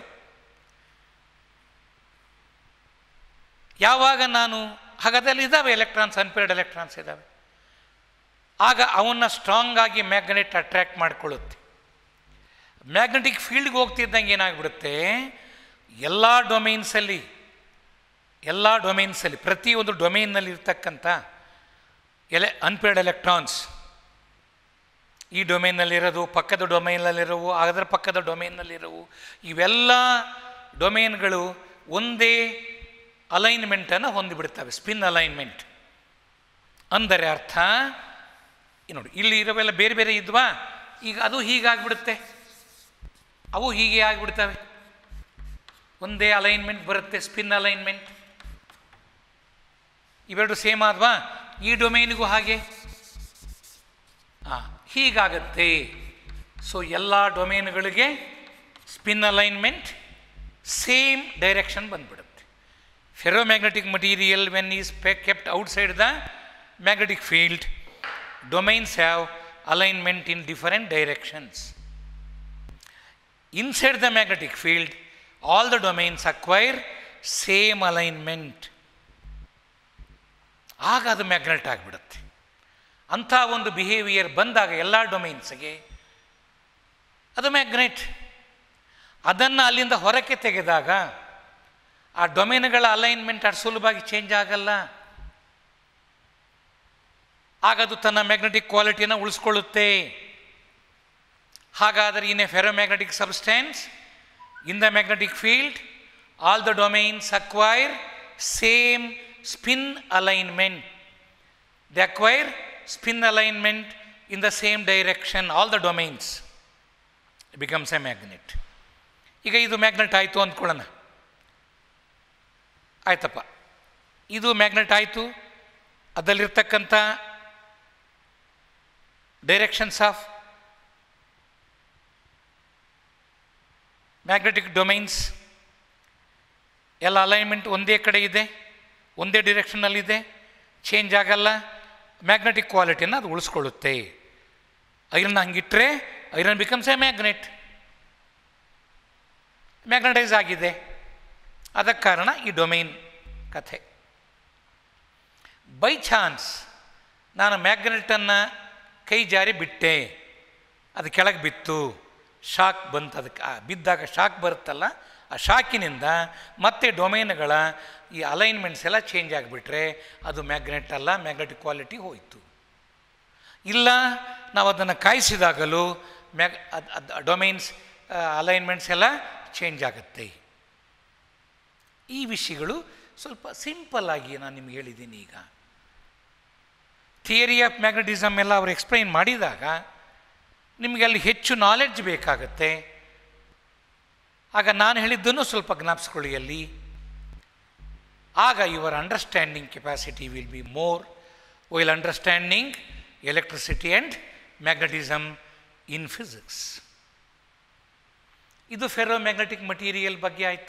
Speaker 1: ಯಾವಾಗ ನಾನು ಹಾಗಾದಲ್ಲಿ ಇದ್ದಾವೆ ಎಲೆಕ್ಟ್ರಾನ್ಸ್ ಅನ್ಪೇರ್ಡ್ ಎಲೆಕ್ಟ್ರಾನ್ಸ್ ಇದ್ದಾವೆ ಆಗ ಅವನ್ನ ಸ್ಟ್ರಾಂಗ್ ಆಗಿ ಮ್ಯಾಗ್ನೆಟ್ ಅಟ್ರ್ಯಾಕ್ಟ್ ಮಾಡಿಕೊಳ್ಳುತ್ತೆ ಮ್ಯಾಗ್ನೆಟಿಕ್ ಫೀಲ್ಡ್ಗೆ ಹೋಗ್ತಿದ್ದಂಗೆ ಏನಾಗ್ಬಿಡುತ್ತೆ ಎಲ್ಲ ಡೊಮೈನ್ಸಲ್ಲಿ ಎಲ್ಲ ಡೊಮೈನ್ಸಲ್ಲಿ ಪ್ರತಿಯೊಂದು ಡೊಮೈನ್ನಲ್ಲಿ ಇರ್ತಕ್ಕಂಥ ಎಲೆ ಅನ್ಪೇರ್ಡ್ ಎಲೆಕ್ಟ್ರಾನ್ಸ್ ಈ ಡೊಮೈನ್ನಲ್ಲಿರೋದು ಪಕ್ಕದ ಡೊಮೈನಲ್ಲಿರೋವು ಅದರ ಪಕ್ಕದ ಡೊಮೈನ್ನಲ್ಲಿರೋವು ಇವೆಲ್ಲ ಡೊಮೈನ್ಗಳು ಒಂದೇ ಅಲೈನ್ಮೆಂಟನ್ನು ಹೊಂದಿಬಿಡ್ತವೆ ಸ್ಪಿನ್ ಅಲೈನ್ಮೆಂಟ್ ಅಂದರೆ ಅರ್ಥ ಈ ನೋಡಿ ಇಲ್ಲಿ ಇರೋವೆಲ್ಲ ಬೇರೆ ಬೇರೆ ಇದ್ವಾ ಈಗ ಅದು ಹೀಗಾಗ್ಬಿಡುತ್ತೆ ಅವು ಹೀಗೆ ಆಗಿಬಿಡ್ತವೆ ಒಂದೇ ಅಲೈನ್ಮೆಂಟ್ ಬರುತ್ತೆ ಸ್ಪಿನ್ ಅಲೈನ್ಮೆಂಟ್ ಇವೆರಡು ಸೇಮ್ ಆದ್ವಾ ಈ ಡೊಮೈನಿಗೂ ಹಾಗೆ ಹಾಂ ಹೀಗಾಗತ್ತೆ ಸೊ ಎಲ್ಲ ಡೊಮೈನ್ಗಳಿಗೆ ಸ್ಪಿನ್ ಅಲೈನ್ಮೆಂಟ್ ಸೇಮ್ ಡೈರೆಕ್ಷನ್ ಬಂದ್ಬಿಡುತ್ತೆ ferromagnetic material when is kept outside the magnetic field domains have alignment in different directions inside the magnetic field all the domains acquire same alignment ಆಗ ಅದು ಮ್ಯಾಗ್ನೆಟ್ ಆಗಿಬಿಡುತ್ತೆ ಅಂಥ ಒಂದು behaviour ಬಂದಾಗ ಎಲ್ಲ ಡೊಮೈನ್ಸ್ಗೆ ಅದು magnet ಅದನ್ನು ಅಲ್ಲಿಂದ ಹೊರಕ್ಕೆ ತೆಗೆದಾಗ ಆ ಡೊಮೈನ್ಗಳ ಅಲೈನ್ಮೆಂಟ್ ಅಷ್ಟು ಸುಲಭವಾಗಿ ಚೇಂಜ್ ಆಗಲ್ಲ ಆಗ ಅದು ತನ್ನ ಮ್ಯಾಗ್ನೆಟಿಕ್ ಕ್ವಾಲಿಟಿನ ಉಳಿಸ್ಕೊಳ್ಳುತ್ತೆ ಹಾಗಾದರೆ in a ferromagnetic substance in the magnetic field all the domains acquire same spin alignment they acquire spin alignment in the same direction, all the domains, it becomes a magnet. ಈಗ ಇದು magnet ಆಯಿತು ಅಂದ್ಕೊಳ್ಳೋಣ ಆಯ್ತಪ್ಪ ಇದು magnet ಆಯಿತು ಅದರಲ್ಲಿರ್ತಕ್ಕಂಥ directions of magnetic domains ಎಲ್ಲ alignment ಒಂದೇ ಕಡೆ ಇದೆ ಒಂದೇ ಡಿರೆಕ್ಷನ್ನಲ್ಲಿದೆ ಚೇಂಜ್ ಆಗಲ್ಲ ಮ್ಯಾಗ್ನೆಟಿಕ್ ಕ್ವಾಲಿಟಿನ ಅದು ಉಳಿಸ್ಕೊಳ್ಳುತ್ತೆ ಐರನ್ ಹಂಗಿಟ್ರೆ iron becomes a magnet magnetise ಆಗಿದೆ ಅದಕ್ಕೆ ಕಾರಣ ಈ ಡೊಮೈನ್ ಕಥೆ ಬೈ ಚಾನ್ಸ್ ನಾನು ಮ್ಯಾಗ್ನೆಟನ್ನು ಕೈ ಜಾರಿ ಬಿಟ್ಟೆ ಅದು ಕೆಳಗೆ ಬಿತ್ತು ಶಾಕ್ ಬಂತು ಅದಕ್ಕೆ ಆ ಬಿದ್ದಾಗ ಶಾಕ್ ಬರುತ್ತಲ್ಲ ಆ ಶಾಕಿನಿಂದ ಮತ್ತೆ ಡೊಮೈನ್ಗಳ ಈ ಅಲೈನ್ಮೆಂಟ್ಸ್ ಎಲ್ಲ ಚೇಂಜ್ ಆಗಿಬಿಟ್ರೆ ಅದು ಮ್ಯಾಗ್ನೆಟ್ ಅಲ್ಲ ಮ್ಯಾಗ್ನೆಟಿಕ್ ಕ್ವಾಲಿಟಿ ಹೋಯಿತು ಇಲ್ಲ ನಾವು ಅದನ್ನು ಕಾಯಿಸಿದಾಗಲೂ ಮ್ಯಾಗ್ ಅದು ಅದು ಡೊಮೈನ್ಸ್ ಅಲೈನ್ಮೆಂಟ್ಸ್ ಎಲ್ಲ ಚೇಂಜ್ ಆಗುತ್ತೆ ಈ ವಿಷಯಗಳು ಸ್ವಲ್ಪ ಸಿಂಪಲ್ ಆಗಿ ನಾನು ನಿಮ್ಗೆ ಹೇಳಿದ್ದೀನಿ ಈಗ ಥಿಯರಿ ಆಫ್ ಮ್ಯಾಗ್ನೆಟಿಸಮ್ ಎಲ್ಲ ಅವರು ಎಕ್ಸ್ಪ್ಲೈನ್ ಮಾಡಿದಾಗ ನಿಮಗೆ ಅಲ್ಲಿ ಹೆಚ್ಚು ನಾಲೆಡ್ಜ್ ಬೇಕಾಗತ್ತೆ ಆಗ ನಾನು ಹೇಳಿದ್ದನ್ನು ಸ್ವಲ್ಪ ಜ್ಞಾಪಿಸ್ಕೊಳ್ಳಿ ಅಲ್ಲಿ ಆಗ your understanding capacity will be more while understanding electricity and magnetism in physics ಇದು ಫೆರೋ ಮ್ಯಾಗ್ನೆಟಿಕ್ ಮಟೀರಿಯಲ್ ಬಗ್ಗೆ ಆಯಿತು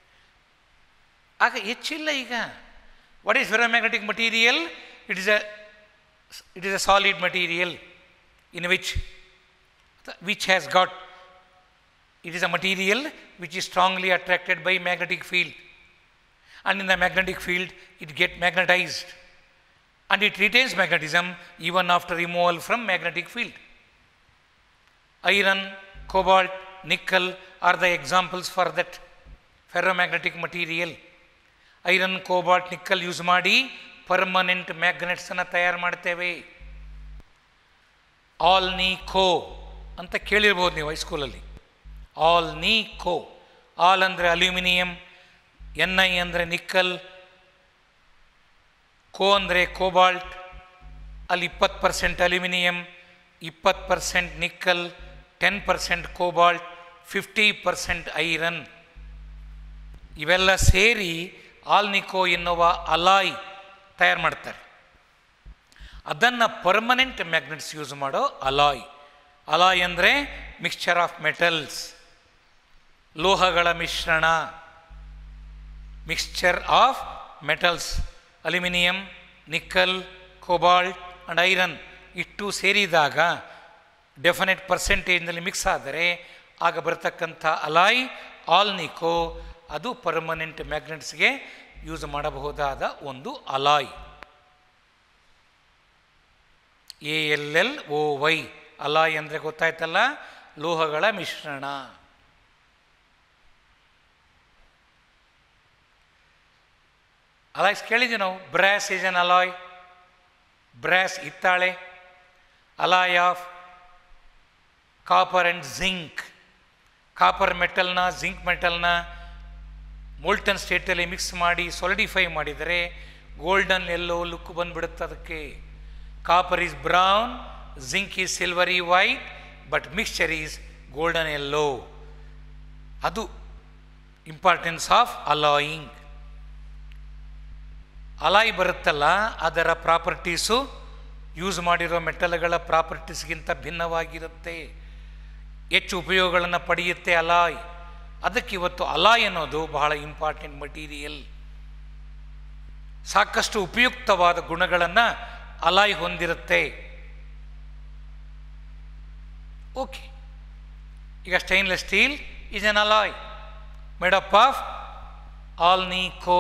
Speaker 1: ಆಗ ಹೆಚ್ಚಿಲ್ಲ ಈಗ what is ferromagnetic material it is a it is a solid material in which which has got it is a material which is strongly attracted by magnetic field and in the magnetic field it get magnetized and it retains magnetism even after removal from magnetic field iron cobalt nickel are the examples for that ferromagnetic material iron cobalt nickel use ಮಾಡಿ permanent ಮ್ಯಾಗ್ನೆಟ್ಸನ್ನು ತಯಾರು ಮಾಡ್ತೇವೆ all Ni kho ಅಂತ ಕೇಳಿರ್ಬೋದು ನೀವು ಹೈಸ್ಕೂಲಲ್ಲಿ Al Ni Co Al ಅಂದರೆ aluminium N I ಅಂದರೆ ನಿಕ್ಕಲ್ ಕೋ ಅಂದರೆ ಕೋಬಾಲ್ಟ್ ಅಲ್ಲಿ ಇಪ್ಪತ್ತು ಪರ್ಸೆಂಟ್ ಅಲ್ಯೂಮಿನಿಯಂ ಇಪ್ಪತ್ತು percent nickel ten percent cobalt fifty percent iron ಇವೆಲ್ಲ ಸೇರಿ ಆಲ್ನಿಕೋ ಎನ್ನುವ ಅಲಾಯ್ ತಯಾರು ಮಾಡ್ತಾರೆ ಅದನ್ನು ಪರ್ಮನೆಂಟ್ ಮ್ಯಾಗ್ನೆಟ್ಸ್ ಯೂಸ್ ಮಾಡೋ ಅಲಾಯ್ ಅಲಾಯ್ ಅಂದರೆ ಮಿಕ್ಸ್ಚರ್ ಆಫ್ ಮೆಟಲ್ಸ್ ಲೋಹಗಳ ಮಿಶ್ರಣ mixture of metals aluminium nickel cobalt and iron ಇಟ್ಟು ಸೇರಿದಾಗ ಡೆಫಿನೆಟ್ ಪರ್ಸೆಂಟೇಜ್ನಲ್ಲಿ ಮಿಕ್ಸ್ ಆದರೆ ಆಗ ಬರತಕ್ಕಂಥ ಅಲಾಯ್ ಆಲ್ನಿಕೋ ಅದು ಪರ್ಮನೆಂಟ್ ಮ್ಯಾಗ್ನೆಟ್ಸ್ಗೆ ಯೂಸ್ ಮಾಡಬಹುದಾದ ಒಂದು alloy A L L O Y alloy ಅಂದರೆ ಗೊತ್ತಾಯ್ತಲ್ಲ ಲೋಹಗಳ ಮಿಶ್ರಣ ಅಲಾಯ್ಸ್ ಕೇಳಿದ್ವಿ ನಾವು brass is an alloy brass ಹಿತ್ತಾಳೆ alloy of copper and zinc copper ಮೆಟಲ್ನ ಜಿಂಕ್ ಮೆಟಲ್ನ ಮೋಲ್ಟನ್ ಸ್ಟೇಟಲ್ಲಿ ಮಿಕ್ಸ್ ಮಾಡಿ ಸಾಲಿಡಿಫೈ ಮಾಡಿದರೆ ಗೋಲ್ಡನ್ ಎಲ್ಲೋ ಲುಕ್ ಬಂದ್ಬಿಡುತ್ತೆ ಅದಕ್ಕೆ copper is brown zinc is silvery white but mixture is golden yellow ಅದು ಇಂಪಾರ್ಟೆನ್ಸ್ ಆಫ್ ಅಲಾಯಿಂಗ್ ಅಲಾಯ್ ಬರುತ್ತಲ್ಲ ಅದರ ಪ್ರಾಪರ್ಟೀಸು ಯೂಸ್ ಮಾಡಿರೋ ಮೆಟಲ್ಗಳ ಪ್ರಾಪರ್ಟೀಸ್ಗಿಂತ ಭಿನ್ನವಾಗಿರುತ್ತೆ ಹೆಚ್ಚು ಉಪಯೋಗಗಳನ್ನು ಪಡೆಯುತ್ತೆ ಅಲಾಯ್ ಅದಕ್ಕೆ ಇವತ್ತು ಅಲಾಯ್ ಅನ್ನೋದು ಬಹಳ ಇಂಪಾರ್ಟೆಂಟ್ ಮಟೀರಿಯಲ್ ಸಾಕಷ್ಟು ಉಪಯುಕ್ತವಾದ ಗುಣಗಳನ್ನು ಅಲಾಯ್ ಹೊಂದಿರುತ್ತೆ ಓಕೆ ಈಗ stainless steel is an alloy made up of alnico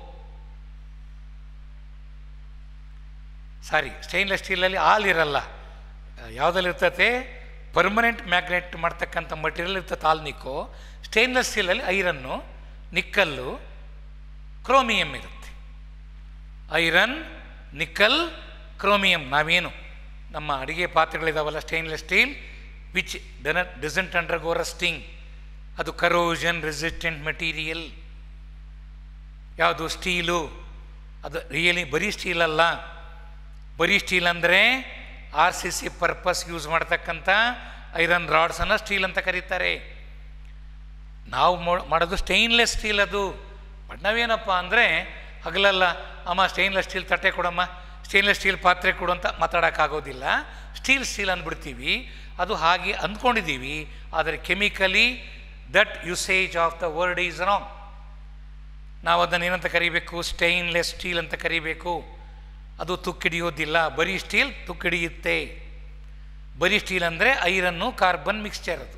Speaker 1: sorry stainless ಸ್ಟೀಲಲ್ಲಿ ಆಲ್ ಇರಲ್ಲ ಯಾವುದಲ್ಲಿ ಇರ್ತತೆ ಪರ್ಮನೆಂಟ್ ಮ್ಯಾಗ್ನೆಟ್ ಮಾಡ್ತಕ್ಕಂಥ ಮಟೀರಿಯಲ್ ಇರ್ತದೆ ಆಲ್ನಿಕೋ ಸ್ಟೈನ್ಲೆಸ್ ಸ್ಟೀಲಲ್ಲಿ ಐರನ್ನು ನಿಕ್ಕಲ್ಲು ಕ್ರೋಮಿಯಂ ಇರುತ್ತೆ ಐರನ್ ನಿಕ್ಕಲ್ ಕ್ರೋಮಿಯಂ ನಾವೇನು ನಮ್ಮ ಅಡಿಗೆ ಪಾತ್ರೆಗಳಿದಾವಲ್ಲ stainless steel which done doesn't undergo rusting ಅದು ಕರೋಷನ್ ರೆಸಿಸ್ಟೆಂಟ್ ಮೆಟೀರಿಯಲ್ ಯಾವುದು ಸ್ಟೀಲು ಅದು ರಿಯಲಿ ಬರೀ ಸ್ಟೀಲ್ ಅಲ್ಲ ಬರೀ ಸ್ಟೀಲ್ ಅಂದರೆ R C C purpose use ಮಾಡ್ತಕ್ಕಂಥ ಐರನ್ ರಾಡ್ಸನ್ನು ಸ್ಟೀಲ್ ಅಂತ ಕರೀತಾರೆ ನಾವು ಮೋ- ಮಾಡೋದು ಸ್ಟೈನ್ಲೆಸ್ ಸ್ಟೀಲ್ ಅದು ಬಟ್ ನಾವೇನಪ್ಪ ಅಂದರೆ ಹಗಲಲ್ಲ ಅಮ್ಮ ಸ್ಟೈನ್ಲೆಸ್ ಸ್ಟೀಲ್ ತಟ್ಟೆ ಕೊಡಮ್ಮ ಸ್ಟೈನ್ಲೆಸ್ ಸ್ಟೀಲ್ ಪಾತ್ರೆ ಕೊಡು ಅಂತ ಮಾತಾಡೋಕ್ಕಾಗೋದಿಲ್ಲ ಸ್ಟೀಲ್ ಸ್ಟೀಲ್ ಅಂದ್ಬಿಡ್ತೀವಿ ಅದು ಹಾಗೆ ಅಂದ್ಕೊಂಡಿದ್ದೀವಿ ಆದರೆ chemically that usage of the word is wrong ನಾವು ಅದನ್ನು ಏನಂತ ಕರಿಬೇಕು ಸ್ಟೈನ್ಲೆಸ್ ಸ್ಟೀಲ್ ಅಂತ ಕರಿಬೇಕು ಅದು ತುಕ್ಕಿಡಿಯೋದಿಲ್ಲ ಬರೀ ಸ್ಟೀಲ್ ತುಕ್ಕಿಡಿಯುತ್ತೆ ಬರೀ ಸ್ಟೀಲ್ ಅಂದರೆ ಐರನ್ನು ಕಾರ್ಬನ್ ಮಿಕ್ಸ್ಚರ್ ಅದು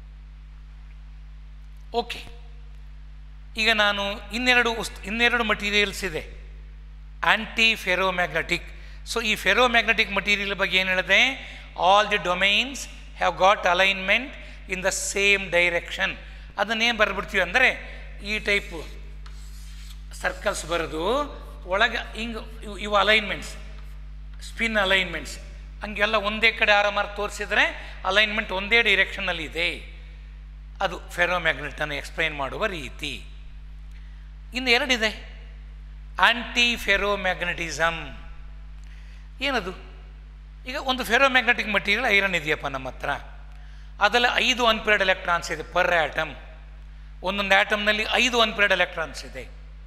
Speaker 1: ಓಕೆ ಈಗ ನಾನು ಇನ್ನೆರಡು ಉಸ್ ಇನ್ನೆರಡು ಮಟೀರಿಯಲ್ಸ್ ಇದೆ ಆ್ಯಂಟಿ ಫೆರೋಮ್ಯಾಗ್ನೆಟಿಕ್ ಸೊ ಈ ಫೆರೋಮ್ಯಾಗ್ನೆಟಿಕ್ ಮಟೀರಿಯಲ್ ಬಗ್ಗೆ ಏನು ಹೇಳಿದೆ all the domains have got alignment in the same direction ಅದನ್ನೇನು ಬರ್ಬಿಡ್ತೀವಿ ಅಂದರೆ ಈ ಟೈಪು ಸರ್ಕಲ್ಸ್ ಬರೋದು ಒಳಗೆ ಹಿಂಗೆ ಇವು ಇವು ಅಲೈನ್ಮೆಂಟ್ಸ್ ಸ್ಪಿನ್ ಅಲೈನ್ಮೆಂಟ್ಸ್ ಹಂಗೆಲ್ಲ ಒಂದೇ ಕಡೆ ಆರಾಮಾರ್ ತೋರಿಸಿದ್ರೆ ಅಲೈನ್ಮೆಂಟ್ ಒಂದೇ ಡೈರೆಕ್ಷನಲ್ಲಿ ಇದೆ ಅದು ಫೆರೋಮ್ಯಾಗ್ನೆಟನ್ನು ಎಕ್ಸ್ಪ್ಲೈನ್ ಮಾಡುವ ರೀತಿ ಇನ್ನು ಎರಡಿದೆ ಆಂಟಿ ಫೆರೋಮ್ಯಾಗ್ನೆಟಿಸಮ್ ಏನದು ಈಗ ಒಂದು ಫೆರೋಮ್ಯಾಗ್ನೆಟಿಕ್ ಮಟೀರಿಯಲ್ ಐರನ್ ಇದೆಯಪ್ಪ ನಮ್ಮ ಹತ್ರ ಅದರಲ್ಲಿ ಐದು ಅನ್ಪೇರ್ಡ್ ಎಲೆಕ್ಟ್ರಾನ್ಸ್ ಇದೆ ಪರ್ ಆಟಮ್ ಒಂದೊಂದು ಆಟಮ್ನಲ್ಲಿ ಐದು ಅನ್ಪೇರ್ಡ್ ಎಲೆಕ್ಟ್ರಾನ್ಸ್ ಇದೆ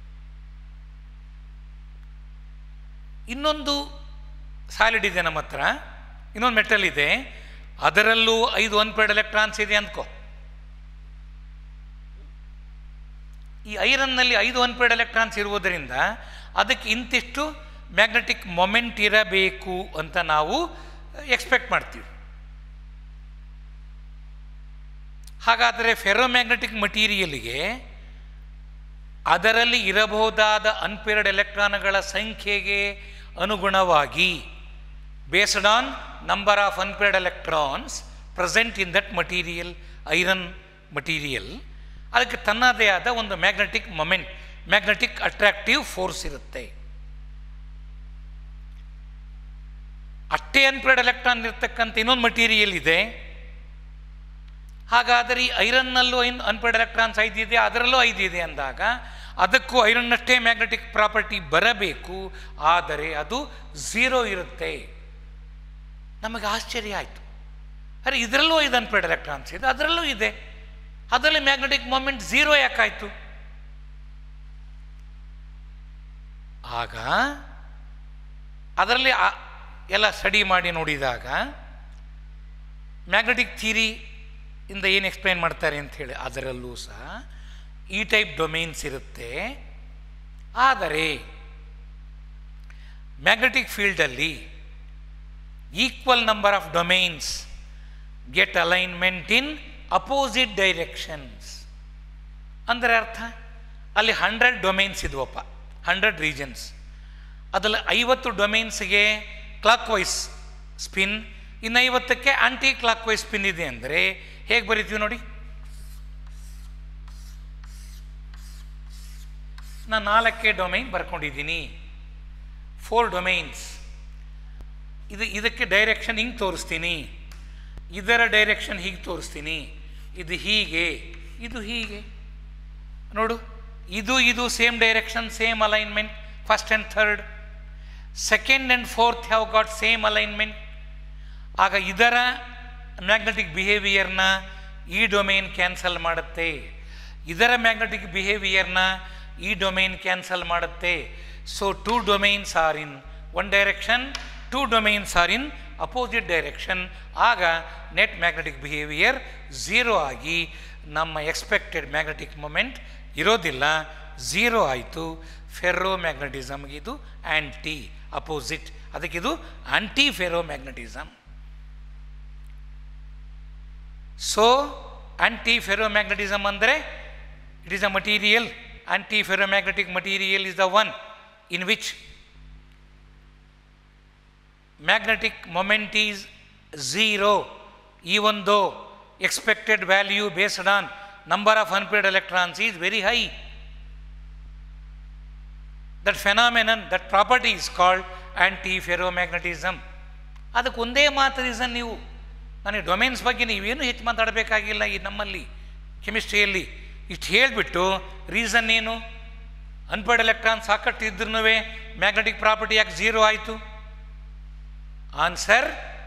Speaker 1: ಇನ್ನೊಂದು ಸಾಲಿಡ್ ಇದೆ ನಮ್ಮ ಹತ್ರ ಇನ್ನೊಂದು ಮೆಟಲ್ ಇದೆ ಅದರಲ್ಲೂ ಐದು ಅನ್ಪೇರ್ಡ್ ಎಲೆಕ್ಟ್ರಾನ್ಸ್ ಇದೆ ಅಂದ್ಕೋ ಈ ಐರನ್ನಲ್ಲಿ ಐದು ಅನ್ಪೇರ್ಡ್ ಎಲೆಕ್ಟ್ರಾನ್ಸ್ ಇರುವುದರಿಂದ ಅದಕ್ಕೆ ಇಂತಿಷ್ಟು ಮ್ಯಾಗ್ನೆಟಿಕ್ ಮೊಮೆಂಟ್ ಇರಬೇಕು ಅಂತ ನಾವು ಎಕ್ಸ್ಪೆಕ್ಟ್ ಮಾಡ್ತೀವಿ ಹಾಗಾದರೆ ಫೆರೋಮ್ಯಾಗ್ನೆಟಿಕ್ ಮಟೀರಿಯಲ್ಗೆ ಅದರಲ್ಲಿ ಇರಬಹುದಾದ ಅನ್ಪೇರ್ಡ್ ಎಲೆಕ್ಟ್ರಾನ್ಗಳ ಸಂಖ್ಯೆಗೆ ಅನುಗುಣವಾಗಿ based on number of unpaired electrons present in that material iron material ಅದಕ್ಕೆ ತನ್ನದೇ ಆದ ಒಂದು magnetic moment magnetic attractive force ಇರುತ್ತೆ ಅಷ್ಟೇ ಅನ್ಪೇರ್ಡ್ ಎಲೆಕ್ಟ್ರಾನ್ ಇರ್ತಕ್ಕಂಥ ಇನ್ನೊಂದು ಮಟೀರಿಯಲ್ ಇದೆ ಹಾಗಾದರೆ ಈ ಐರನ್ನಲ್ಲೂ ಐನ್ ಅನ್ಪೇರ್ಡ್ ಎಲೆಕ್ಟ್ರಾನ್ಸ್ ಐದಿದೆ ಅದರಲ್ಲೂ ಐದಿದೆ ಅಂದಾಗ ಅದಕ್ಕೂ ಐರನ್ನಷ್ಟೇ ಮ್ಯಾಗ್ನೆಟಿಕ್ ಪ್ರಾಪರ್ಟಿ ಬರಬೇಕು ಆದರೆ ಅದು ಝೀರೋ ಇರುತ್ತೆ ನಮಗೆ ಆಶ್ಚರ್ಯ ಆಯಿತು ಅರೆ ಇದರಲ್ಲೂ ಐದು ಅನ್ಪೇರ್ಡ್ ಎಲೆಕ್ಟ್ರಾನ್ಸ್ ಇದೆ ಅದರಲ್ಲೂ ಇದೆ ಅದರಲ್ಲಿ ಮ್ಯಾಗ್ನೆಟಿಕ್ ಮೂಮೆಂಟ್ ಝೀರೋ ಯಾಕಾಯಿತು ಆಗ ಅದರಲ್ಲಿ ಆ- ಎಲ್ಲ ಸ್ಟಡಿ ಮಾಡಿ ನೋಡಿದಾಗ ಮ್ಯಾಗ್ನೆಟಿಕ್ ಥಿಯರಿ ಇಂದ ಏನು ಎಕ್ಸ್ಪ್ಲೈನ್ ಮಾಡ್ತಾರೆ ಅಂಥೇಳಿ ಅದರಲ್ಲೂ ಸಹ ಈ ಟೈಪ್ ಡೊಮೈನ್ಸ್ ಇರುತ್ತೆ ಆದರೆ ಮ್ಯಾಗ್ನೆಟಿಕ್ ಫೀಲ್ಡಲ್ಲಿ equal number of domains get alignment in opposite directions ಅಂದರೆ ಅರ್ಥ ಅಲ್ಲಿ ಹಂಡ್ರೆಡ್ ಡೊಮೈನ್ಸ್ ಇದ್ವಪ್ಪ ಹಂಡ್ರೆಡ್ ರೀಜನ್ಸ್ ಅದರಲ್ಲಿ ಐವತ್ತು ಡೊಮೈನ್ಸ್ಗೆ ಕ್ಲಾಕ್ ವೈಸ್ ಸ್ಪಿನ್ ಇನ್ನು ಐವತ್ತಕ್ಕೆ ಆಂಟಿ ಕ್ಲಾಕ್ ವೈಸ್ ಸ್ಪಿನ್ ಇದೆ ಅಂದರೆ ಹೇಗೆ ಬರಿತೀವಿ ನೋಡಿ ನಾನು ನಾಲ್ಕೇ ಡೊಮೈನ್ ಬರ್ಕೊಂಡಿದ್ದೀನಿ ಫೋರ್ ಡೊಮೈನ್ಸ್ ಇದು ಇದಕ್ಕೆ ಡೈರೆಕ್ಷನ್ ಹಿಂಗೆ ತೋರಿಸ್ತೀನಿ ಇದರ ಡೈರೆಕ್ಷನ್ ಹೀಗೆ ತೋರಿಸ್ತೀನಿ ಇದು ಹೀಗೆ ಇದು ಹೀಗೆ ನೋಡು ಇದು ಇದು same direction same alignment first and third second and fourth have got same alignment ಆಗ ಇದರ ಮ್ಯಾಗ್ನೆಟಿಕ್ ಬಿಹೇವಿಯರ್ನ ಈ ಡೊಮೈನ್ ಕ್ಯಾನ್ಸಲ್ ಮಾಡುತ್ತೆ ಇದರ ಮ್ಯಾಗ್ನೆಟಿಕ್ ಬಿಹೇವಿಯರ್ನ ಈ ಡೊಮೈನ್ ಕ್ಯಾನ್ಸಲ್ ಮಾಡುತ್ತೆ so two domains are in one direction two domains are in opposite direction ಆಗ ನೆಟ್ ಮ್ಯಾಗ್ನೆಟಿಕ್ ಬಿಹೇವಿಯರ್ ಝೀರೋ ಆಗಿ ನಮ್ಮ ಎಕ್ಸ್ಪೆಕ್ಟೆಡ್ ಮ್ಯಾಗ್ನೆಟಿಕ್ ಮೊಮೆಂಟ್ ಇರೋದಿಲ್ಲ ಝೀರೋ ಆಯಿತು ಫೆರ್ರೋ ಮ್ಯಾಗ್ನೆಟಿಸಮ್ಗೆ ಇದು ಆ್ಯಂಟಿ ಅಪೋಸಿಟ್ ಅದಕ್ಕಿದು anti ferro magnetism so anti ferromagnetism ಅಂದರೆ it is a material anti ferromagnetic material is the one in which magnetic moment is zero even though expected value based on number of unpaired electrons is very high that phenomenon that property is called anti-ferromagnetism ಅದಕ್ಕೆ ಒಂದೇ ಮಾತು reason ನೀವು ನನಗೆ domains ಬಗ್ಗೆ ನೀವೇನು ಹೆಚ್ಚು ಮಾತಾಡಬೇಕಾಗಿಲ್ಲ ಈ ನಮ್ಮಲ್ಲಿ ಕೆಮಿಸ್ಟ್ರಿಯಲ್ಲಿ ಇಷ್ಟು ಹೇಳಿಬಿಟ್ಟು ರೀಸನ್ ಏನು ಅನ್ಪೇರ್ಡ್ ಎಲೆಕ್ಟ್ರಾನ್ ಸಾಕಷ್ಟು ಇದ್ರೂ ಮ್ಯಾಗ್ನೆಟಿಕ್ ಪ್ರಾಪರ್ಟಿ ಯಾಕೆ ಝೀರೋ ಆಯಿತು answer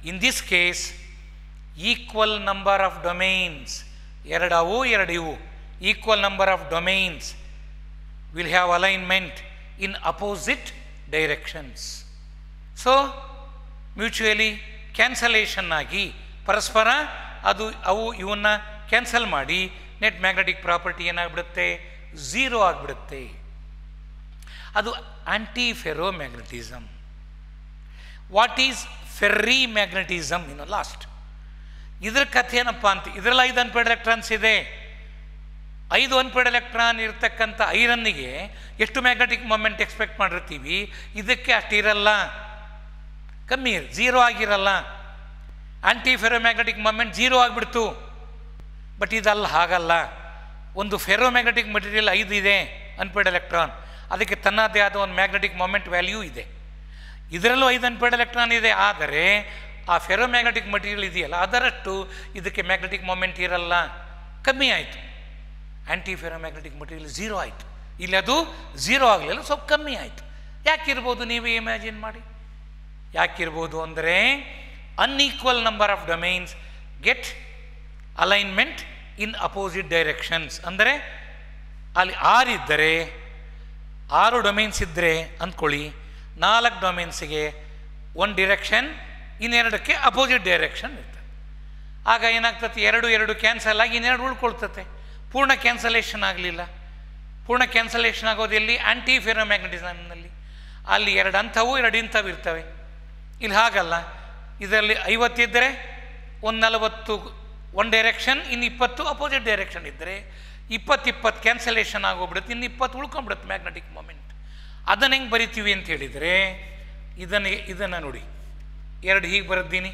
Speaker 1: in this case equal number of domains ಎರಡು ಅವು ಎರಡು ಇವು equal number of domains will have alignment in opposite directions so mutually cancellation ಆಗಿ ಪರಸ್ಪರ ಅದು ಅವು ಇವನ್ನ ಕ್ಯಾನ್ಸಲ್ ಮಾಡಿ ನೆಟ್ ಮ್ಯಾಗ್ನೆಟಿಕ್ ಪ್ರಾಪರ್ಟಿ ಏನಾಗ್ಬಿಡುತ್ತೆ ಝೀರೋ ಆಗಿಬಿಡುತ್ತೆ ಅದು anti ferro magnetism what is ferri magnetism ಇನ್ನು ಲಾಸ್ಟ್ ಇದ್ರ ಕಥೆ ಏನಪ್ಪ ಅಂತ ಇದರಲ್ಲಿ ಐದು ಅನ್ಪೇಡ್ ಎಲೆಕ್ಟ್ರಾನ್ಸ್ ಇದೆ ಐದು ಅನ್ಪೇಡ್ ಎಲೆಕ್ಟ್ರಾನ್ ಇರ್ತಕ್ಕಂಥ ಐರನ್ನಿಗೆ ಎಷ್ಟು ಮ್ಯಾಗ್ನೆಟಿಕ್ ಮೊಮೆಂಟ್ ಎಕ್ಸ್ಪೆಕ್ಟ್ ಮಾಡಿರ್ತೀವಿ ಇದಕ್ಕೆ ಅಷ್ಟು ಇರಲ್ಲ ಕಮ್ಮಿ ಝೀರೋ ಆಗಿರಲ್ಲ ಆಂಟಿ ಫೆರೋಮ್ಯಾಗ್ನೆಟಿಕ್ ಮೊಮೆಂಟ್ ಝೀರೋ ಆಗಿಬಿಡ್ತು ಬಟ್ ಇದಲ್ಲ ಹಾಗಲ್ಲ ಒಂದು ಫೆರೋಮ್ಯಾಗ್ನೆಟಿಕ್ ಮಟೀರಿಯಲ್ ಐದು ಇದೆ ಅನ್ಪೇಡ್ ಎಲೆಕ್ಟ್ರಾನ್ ಅದಕ್ಕೆ ತನ್ನದೇ ಆದ ಒಂದು ಮ್ಯಾಗ್ನೆಟಿಕ್ ಮೊಮೆಂಟ್ ವ್ಯಾಲ್ಯೂ ಇದೆ ಇದರಲ್ಲೂ ಐದು ಅನ್ಪೇಡ್ ಎಲೆಕ್ಟ್ರಾನ್ ಇದೆ ಆದರೆ ಆ ಫೆರೋಮ್ಯಾಗ್ನೆಟಿಕ್ ಮಟೀರಿಯಲ್ ಇದೆಯಲ್ಲ ಅದರಷ್ಟು ಇದಕ್ಕೆ ಮ್ಯಾಗ್ನೆಟಿಕ್ ಮೊಮೆಂಟ್ ಇರಲ್ಲ ಕಮ್ಮಿ ಆಯಿತು ಆ್ಯಂಟಿ ಫೆರೋಮ್ಯಾಗ್ನೆಟಿಕ್ ಮಟೀರಿಯಲ್ ಝೀರೋ ಆಯಿತು ಇಲ್ಲಿ ಅದು ಝೀರೋ ಆಗಲಿಲ್ಲ ಸ್ವಲ್ಪ ಕಮ್ಮಿ ಆಯಿತು ಯಾಕಿರ್ಬೋದು ನೀವೇ ಇಮ್ಯಾಜಿನ್ ಮಾಡಿ ಯಾಕಿರ್ಬೋದು ಅಂದರೆ unequal number of domains get alignment in opposite directions ಅಂದರೆ ಅಲ್ಲಿ ಆರಿದ್ದರೆ ಆರು ಡೊಮೈನ್ಸ್ ಇದ್ದರೆ ಅಂದ್ಕೊಳ್ಳಿ ನಾಲ್ಕು ಡೊಮೈನ್ಸಿಗೆ ಒಂದು ಡಿರೆಕ್ಷನ್ ಇನ್ನೆರಡಕ್ಕೆ ಅಪೋಸಿಟ್ ಡೈರೆಕ್ಷನ್ ಇರ್ತದೆ ಆಗ ಏನಾಗ್ತದೆ ಎರಡು ಎರಡು ಕ್ಯಾನ್ಸಲ್ ಆಗಿ ಇನ್ನೆರಡು ಉಳ್ಕೊಳ್ತತೆ ಪೂರ್ಣ ಕ್ಯಾನ್ಸಲೇಷನ್ ಆಗಲಿಲ್ಲ ಪೂರ್ಣ ಕ್ಯಾನ್ಸಲೇಷನ್ ಆಗೋದೆಲ್ಲಿ ಆ್ಯಂಟಿ ಫೆರೋಮ್ಯಾಗ್ನೆಟಿಸಮ್ನಲ್ಲಿ ಅಲ್ಲಿ ಎರಡು ಅಂಥವು ಎರಡು ಇಂಥವು ಇರ್ತವೆ ಇಲ್ಲಿ ಹಾಗಲ್ಲ ಇದರಲ್ಲಿ ಐವತ್ತಿದ್ದರೆ ಒಂದು ನಲವತ್ತು ಒನ್ ಡೈರೆಕ್ಷನ್ ಇನ್ನು ಇಪ್ಪತ್ತು ಅಪೋಸಿಟ್ ಡೈರೆಕ್ಷನ್ ಇದ್ದರೆ ಇಪ್ಪತ್ತು ಇಪ್ಪತ್ತು ಕ್ಯಾನ್ಸಲೇಷನ್ ಆಗೋಗ್ಬಿಡುತ್ತೆ ಇನ್ನು ಇಪ್ಪತ್ತು ಉಳ್ಕೊಂಬಿಡುತ್ತೆ ಮ್ಯಾಗ್ನೆಟಿಕ್ ಮೊಮೆಂಟ್ ಅದನ್ನು ಹೆಂಗೆ ಬರಿತೀವಿ ಅಂತ ಹೇಳಿದರೆ ಇದನ್ನು ಇದನ್ನು ನೋಡಿ ಎರಡು ಹೀಗೆ ಬರೆದ್ದೀನಿ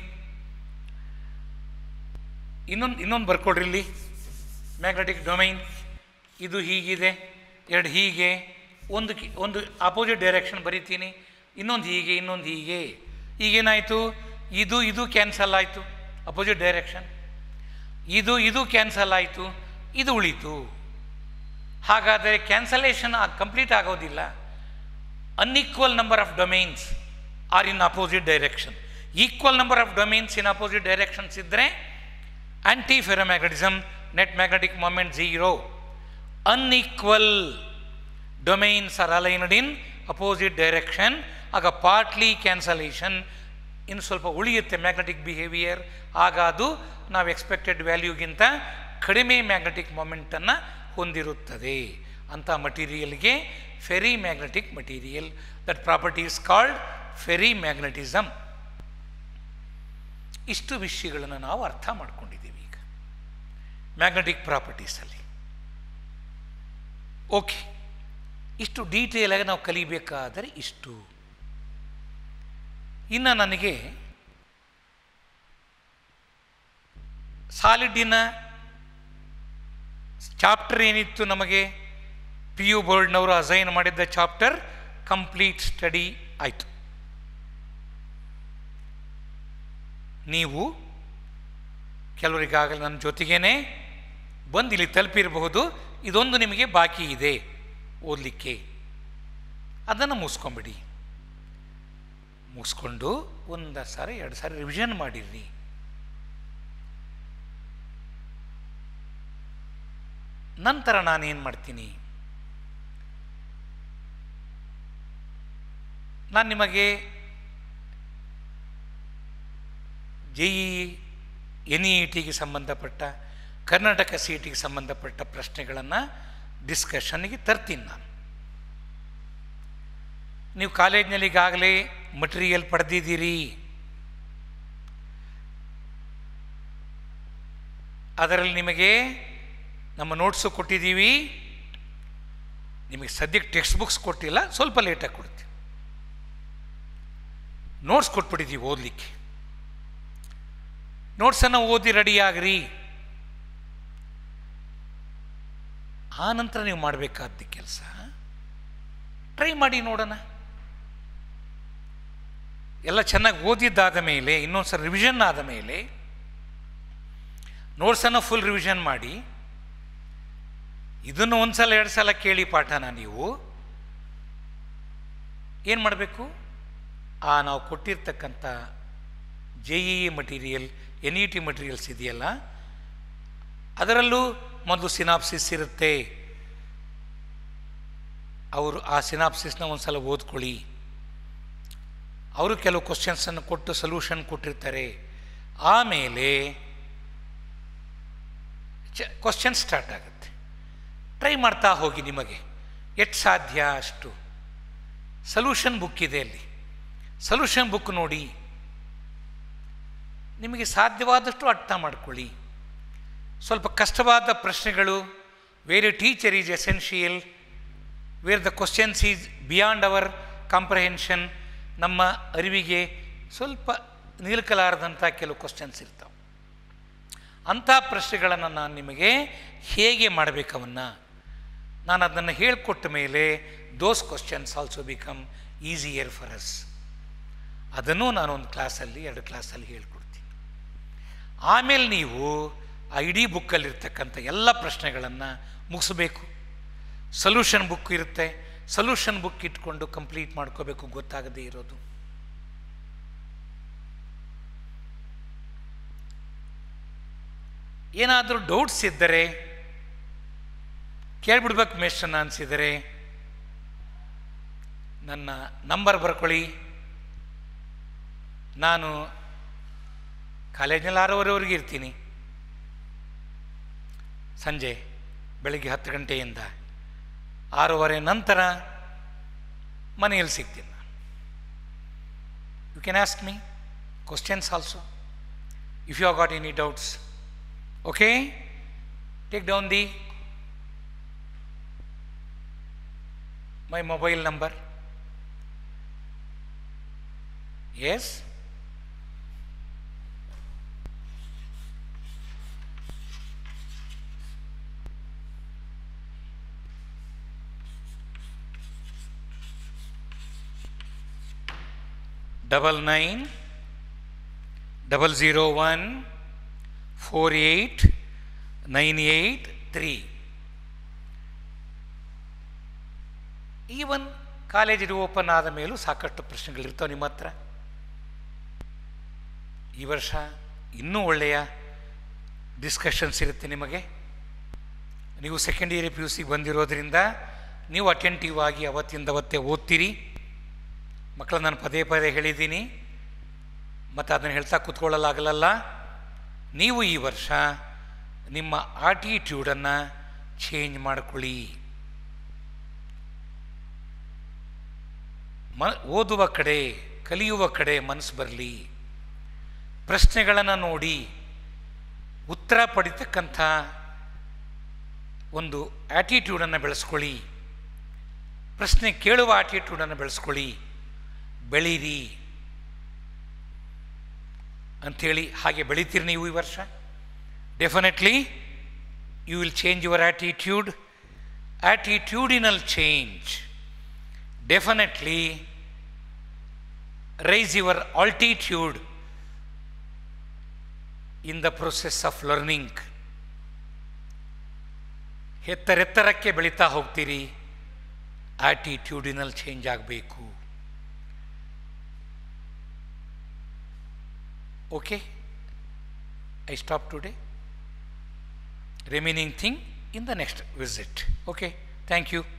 Speaker 1: ಇನ್ನೊಂದು ಇನ್ನೊಂದು ಬರ್ಕೊಡ್ರಿ ಇಲ್ಲಿ ಮ್ಯಾಗ್ನೆಟಿಕ್ ಡೊಮೈನ್ ಇದು ಹೀಗಿದೆ ಎರಡು ಹೀಗೆ ಒಂದು ಕಿ ಒಂದು ಅಪೋಸಿಟ್ ಡೈರೆಕ್ಷನ್ ಬರಿತೀನಿ ಇನ್ನೊಂದು ಹೀಗೆ ಇನ್ನೊಂದು ಹೀಗೆ ಈಗೇನಾಯಿತು ಇದು ಇದು ಕ್ಯಾನ್ಸಲ್ ಆಯಿತು ಅಪೋಸಿಟ್ ಡೈರೆಕ್ಷನ್ ಇದು ಇದು ಕ್ಯಾನ್ಸಲ್ ಆಯಿತು ಇದು ಉಳೀತು ಹಾಗಾದರೆ ಕ್ಯಾನ್ಸಲೇಷನ್ ಕಂಪ್ಲೀಟ್ ಆಗೋದಿಲ್ಲ unequal number of domains are in opposite direction equal number of domains in opposite directions ಇದ್ದರೆ anti ferromagnetism net magnetic moment zero unequal domains are aligned in opposite direction ಆಗ partly cancellation ಇನ್ನು ಸ್ವಲ್ಪ ಉಳಿಯುತ್ತೆ magnetic behaviour ಆಗ ಅದು ನಾವು expected ವ್ಯಾಲ್ಯೂಗಿಂತ ಕಡಿಮೆ magnetic ಮೊಮೆಂಟನ್ನು ಹೊಂದಿರುತ್ತದೆ ಅಂಥ ಮಟೀರಿಯಲ್ಗೆ ferri magnetic material that property is called ferri magnetism ಇಷ್ಟು ವಿಷಯಗಳನ್ನು ನಾವು ಅರ್ಥ ಮಾಡ್ಕೊಂಡಿದ್ದೀವಿ ಈಗ ಮ್ಯಾಗ್ನೆಟಿಕ್ ಪ್ರಾಪರ್ಟೀಸಲ್ಲಿ ಓಕೆ ಇಷ್ಟು ಡೀಟೇಲಾಗಿ ನಾವು ಕಲಿಬೇಕಾದರೆ ಇಷ್ಟು ಇನ್ನು ನನಗೆ ಸಾಲಿಡ್ಡಿನ ಚಾಪ್ಟರ್ ಏನಿತ್ತು ನಮಗೆ ಪಿ ಯು ಬೋರ್ಡ್ನವರು ಅಸೈನ್ ಮಾಡಿದ್ದ ಚಾಪ್ಟರ್ ಕಂಪ್ಲೀಟ್ ಸ್ಟಡಿ ಆಯಿತು ನೀವು ಕೆಲವರಿಗಾಗಲೇ ನನ್ನ ಜೊತೆಗೇನೆ ಬಂದು ಇಲ್ಲಿ ತಲುಪಿರಬಹುದು ಇದೊಂದು ನಿಮಗೆ ಬಾಕಿ ಇದೆ ಓದಲಿಕ್ಕೆ ಅದನ್ನು ಮುಗಿಸ್ಕೊಂಬಿಡಿ ಮುಗಿಸ್ಕೊಂಡು ಒಂದು ಸಾರಿ ಎರಡು ಸಾರಿ ರಿವಿಷನ್ ಮಾಡಿರ್ರಿ ನಂತರ ನಾನೇನು ಮಾಡ್ತೀನಿ ನಾನು ನಿಮಗೆ ಜೆ ಇ ಎನ್ ಇ ಟಿಗೆ ಸಂಬಂಧಪಟ್ಟ ಕರ್ನಾಟಕ ಸಿ ಟಿಗೆ ಸಂಬಂಧಪಟ್ಟ ಪ್ರಶ್ನೆಗಳನ್ನು ಡಿಸ್ಕಷನ್ಗೆ ತರ್ತೀನಿ ನಾನು ನೀವು ಕಾಲೇಜ್ನಲ್ಲಿ ಈಗಾಗಲೇ ಮಟೀರಿಯಲ್ ಪಡೆದಿದ್ದೀರಿ ಅದರಲ್ಲಿ ನಿಮಗೆ ನಮ್ಮ ನೋಟ್ಸು ಕೊಟ್ಟಿದ್ದೀವಿ ನಿಮಗೆ ಸದ್ಯಕ್ಕೆ ಟೆಕ್ಸ್ಟ್ ಬುಕ್ಸ್ ಕೊಟ್ಟಿಲ್ಲ ಸ್ವಲ್ಪ ಲೇಟಾಗಿ ಕೊಡ್ತೀವಿ ನೋಟ್ಸ್ ಕೊಟ್ಬಿಟ್ಟಿದ್ದೀವಿ ಓದಲಿಕ್ಕೆ ನೋಟ್ಸನ್ನು ಓದಿ ರೆಡಿಯಾಗ್ರಿ ಆ ನಂತರ ನೀವು ಮಾಡಬೇಕಾದ ಕೆಲಸ ಟ್ರೈ ಮಾಡಿ ನೋಡೋಣ ಎಲ್ಲ ಚೆನ್ನಾಗಿ ಓದಿದ್ದಾದ ಮೇಲೆ ಇನ್ನೊಂದು ಸಲ ರಿವಿಷನ್ ಆದ ಮೇಲೆ ನೋಟ್ಸನ್ನು ಫುಲ್ ರಿವಿಷನ್ ಮಾಡಿ ಇದನ್ನು ಒಂದು ಸಲ ಎರಡು ಸಲ ಕೇಳಿ ಪಾಠನ ನೀವು ಏನು ಮಾಡಬೇಕು ಆ ನಾವು ಕೊಟ್ಟಿರ್ತಕ್ಕಂಥ J E E material N E T materials ಇದೆಯಲ್ಲ ಅದರಲ್ಲೂ ಮೊದಲು ಸಿನಾಪ್ಸಿಸ್ ಇರುತ್ತೆ ಅವರು ಆ ಸಿನಾಪ್ಸಿಸ್ನ ಒಂದು ಸಲ ಓದ್ಕೊಳ್ಳಿ ಅವರು ಕೆಲವು ಕ್ವಶನ್ಸನ್ನು ಕೊಟ್ಟು ಸೊಲ್ಯೂಷನ್ ಕೊಟ್ಟಿರ್ತಾರೆ ಆಮೇಲೆ ಚ ಕ್ವಶನ್ ಸ್ಟಾರ್ಟ್ ಆಗುತ್ತೆ ಟ್ರೈ ಮಾಡ್ತಾ ಹೋಗಿ ನಿಮಗೆ ಎಷ್ಟು ಸಾಧ್ಯ ಅಷ್ಟು ಸೊಲ್ಯೂಷನ್ ಬುಕ್ ಇದೆ ಅಲ್ಲಿ ಸೊಲ್ಯೂಷನ್ ಬುಕ್ ನೋಡಿ ನಿಮಗೆ ಸಾಧ್ಯವಾದಷ್ಟು ಅರ್ಥ ಮಾಡ್ಕೊಳ್ಳಿ ಸ್ವಲ್ಪ ಕಷ್ಟವಾದ ಪ್ರಶ್ನೆಗಳು where a teacher is essential where the questions is beyond our comprehension ನಮ್ಮ ಅರಿವಿಗೆ ಸ್ವಲ್ಪ ನಿಲ್ಕಲಾರದಂಥ ಕೆಲವು ಕ್ವಶನ್ಸ್ ಇರ್ತಾವೆ ಅಂಥ ಪ್ರಶ್ನೆಗಳನ್ನು ನಾನು ನಿಮಗೆ ಹೇಗೆ ಮಾಡಬೇಕವನ್ನ ನಾನು ಅದನ್ನು ಹೇಳಿಕೊಟ್ಟ ಮೇಲೆ those questions also become easier for us ಅದನ್ನು ನಾನು ಒಂದು ಕ್ಲಾಸಲ್ಲಿ ಎರಡು ಕ್ಲಾಸಲ್ಲಿ ಹೇಳ್ಕೊಡ್ತೀನಿ ಆಮೇಲೆ ನೀವು ಆ ಇಡೀ ಬುಕ್ಕಲ್ಲಿರ್ತಕ್ಕಂಥ ಎಲ್ಲ ಪ್ರಶ್ನೆಗಳನ್ನು ಮುಗಿಸ್ಬೇಕು ಸೊಲ್ಯೂಷನ್ ಬುಕ್ ಇರುತ್ತೆ ಸೊಲ್ಯೂಷನ್ ಬುಕ್ ಇಟ್ಕೊಂಡು ಕಂಪ್ಲೀಟ್ ಮಾಡ್ಕೋಬೇಕು ಗೊತ್ತಾಗದೇ ಇರೋದು ಏನಾದರೂ ಡೌಟ್ಸ್ ಇದ್ದರೆ ಕೇಳ್ಬಿಡ್ಬೇಕು ಮೇಷ್ಟನ್ನ ಅನಿಸಿದರೆ ನನ್ನ ನಂಬರ್ ಬರ್ಕೊಳ್ಳಿ ನಾನು ಕಾಲೇಜಿನಲ್ಲಿ ಆರೂವರೆವರೆಗೆ ಇರ್ತೀನಿ ಸಂಜೆ ಬೆಳಿಗ್ಗೆ ಹತ್ತು ಗಂಟೆಯಿಂದ ಆರೂವರೆ ನಂತರ ಮನೆಯಲ್ಲಿ ಸಿಗ್ತೀನಿ ನಾನು you can ask me questions also if you got any doubts okay take down the my mobile number S double nine double zero one four eight nine eight three even ಕಾಲೇಜಿಗೆ ಓಪನ್ ಆದ ಮೇಲೂ ಸಾಕಷ್ಟು ಪ್ರಶ್ನೆಗಳಿರ್ತಾವೆ ನಿಮ್ಮ ಹತ್ರ ಈ ವರ್ಷ ಇನ್ನೂ ಒಳ್ಳೆಯ ಡಿಸ್ಕಷನ್ಸ್ ಇರುತ್ತೆ ನಿಮಗೆ ನೀವು ಸೆಕೆಂಡ್ ಇಯರ್ ಪಿ ಯು ಸಿಗೆ ಬಂದಿರೋದ್ರಿಂದ ನೀವು ಅಟೆಂಟಿವ್ ಆಗಿ ಅವತ್ತಿಂದ ಅವತ್ತೇ ಓದ್ತೀರಿ ಮಕ್ಕಳು ನಾನು ಪದೇ ಪದೇ ಹೇಳಿದ್ದೀನಿ ಮತ್ತು ಅದನ್ನು ಹೇಳ್ತಾ ಕೂತ್ಕೊಳ್ಳಲಾಗಲ್ಲ ನೀವು ಈ ವರ್ಷ ನಿಮ್ಮ ಆಟಿಟ್ಯೂಡನ್ನು ಚೇಂಜ್ ಮಾಡಿಕೊಳ್ಳಿ ಮ ಓದುವ ಕಡೆ ಕಲಿಯುವ ಕಡೆ ಮನಸ್ಸು ಬರಲಿ ಪ್ರಶ್ನೆಗಳನ್ನು ನೋಡಿ ಉತ್ತರ ಪಡಿತಕ್ಕಂಥ ಒಂದು ಆ್ಯಟಿಟ್ಯೂಡನ್ನು ಬೆಳೆಸ್ಕೊಳ್ಳಿ ಪ್ರಶ್ನೆ ಕೇಳುವ ಆಟಿಟ್ಯೂಡನ್ನು ಬೆಳೆಸ್ಕೊಳ್ಳಿ ಬೆಳೀರಿ ಅಂಥೇಳಿ ಹಾಗೆ ಬೆಳಿತೀರಿ ನೀವು ಈ ವರ್ಷ definitely you will change your attitude attitudinal change definitely rise your altitude in the process of learning ಎತ್ತರೆತ್ತರಕ್ಕೆ ಬೆಳೀತಾ ಹೋಗ್ತೀರಿ ಆಟಿಟ್ಯೂಡಿನಲ್ ಚೇಂಜ್ ಆಗಬೇಕು okay I stop today remaining thing in the next visit okay thank you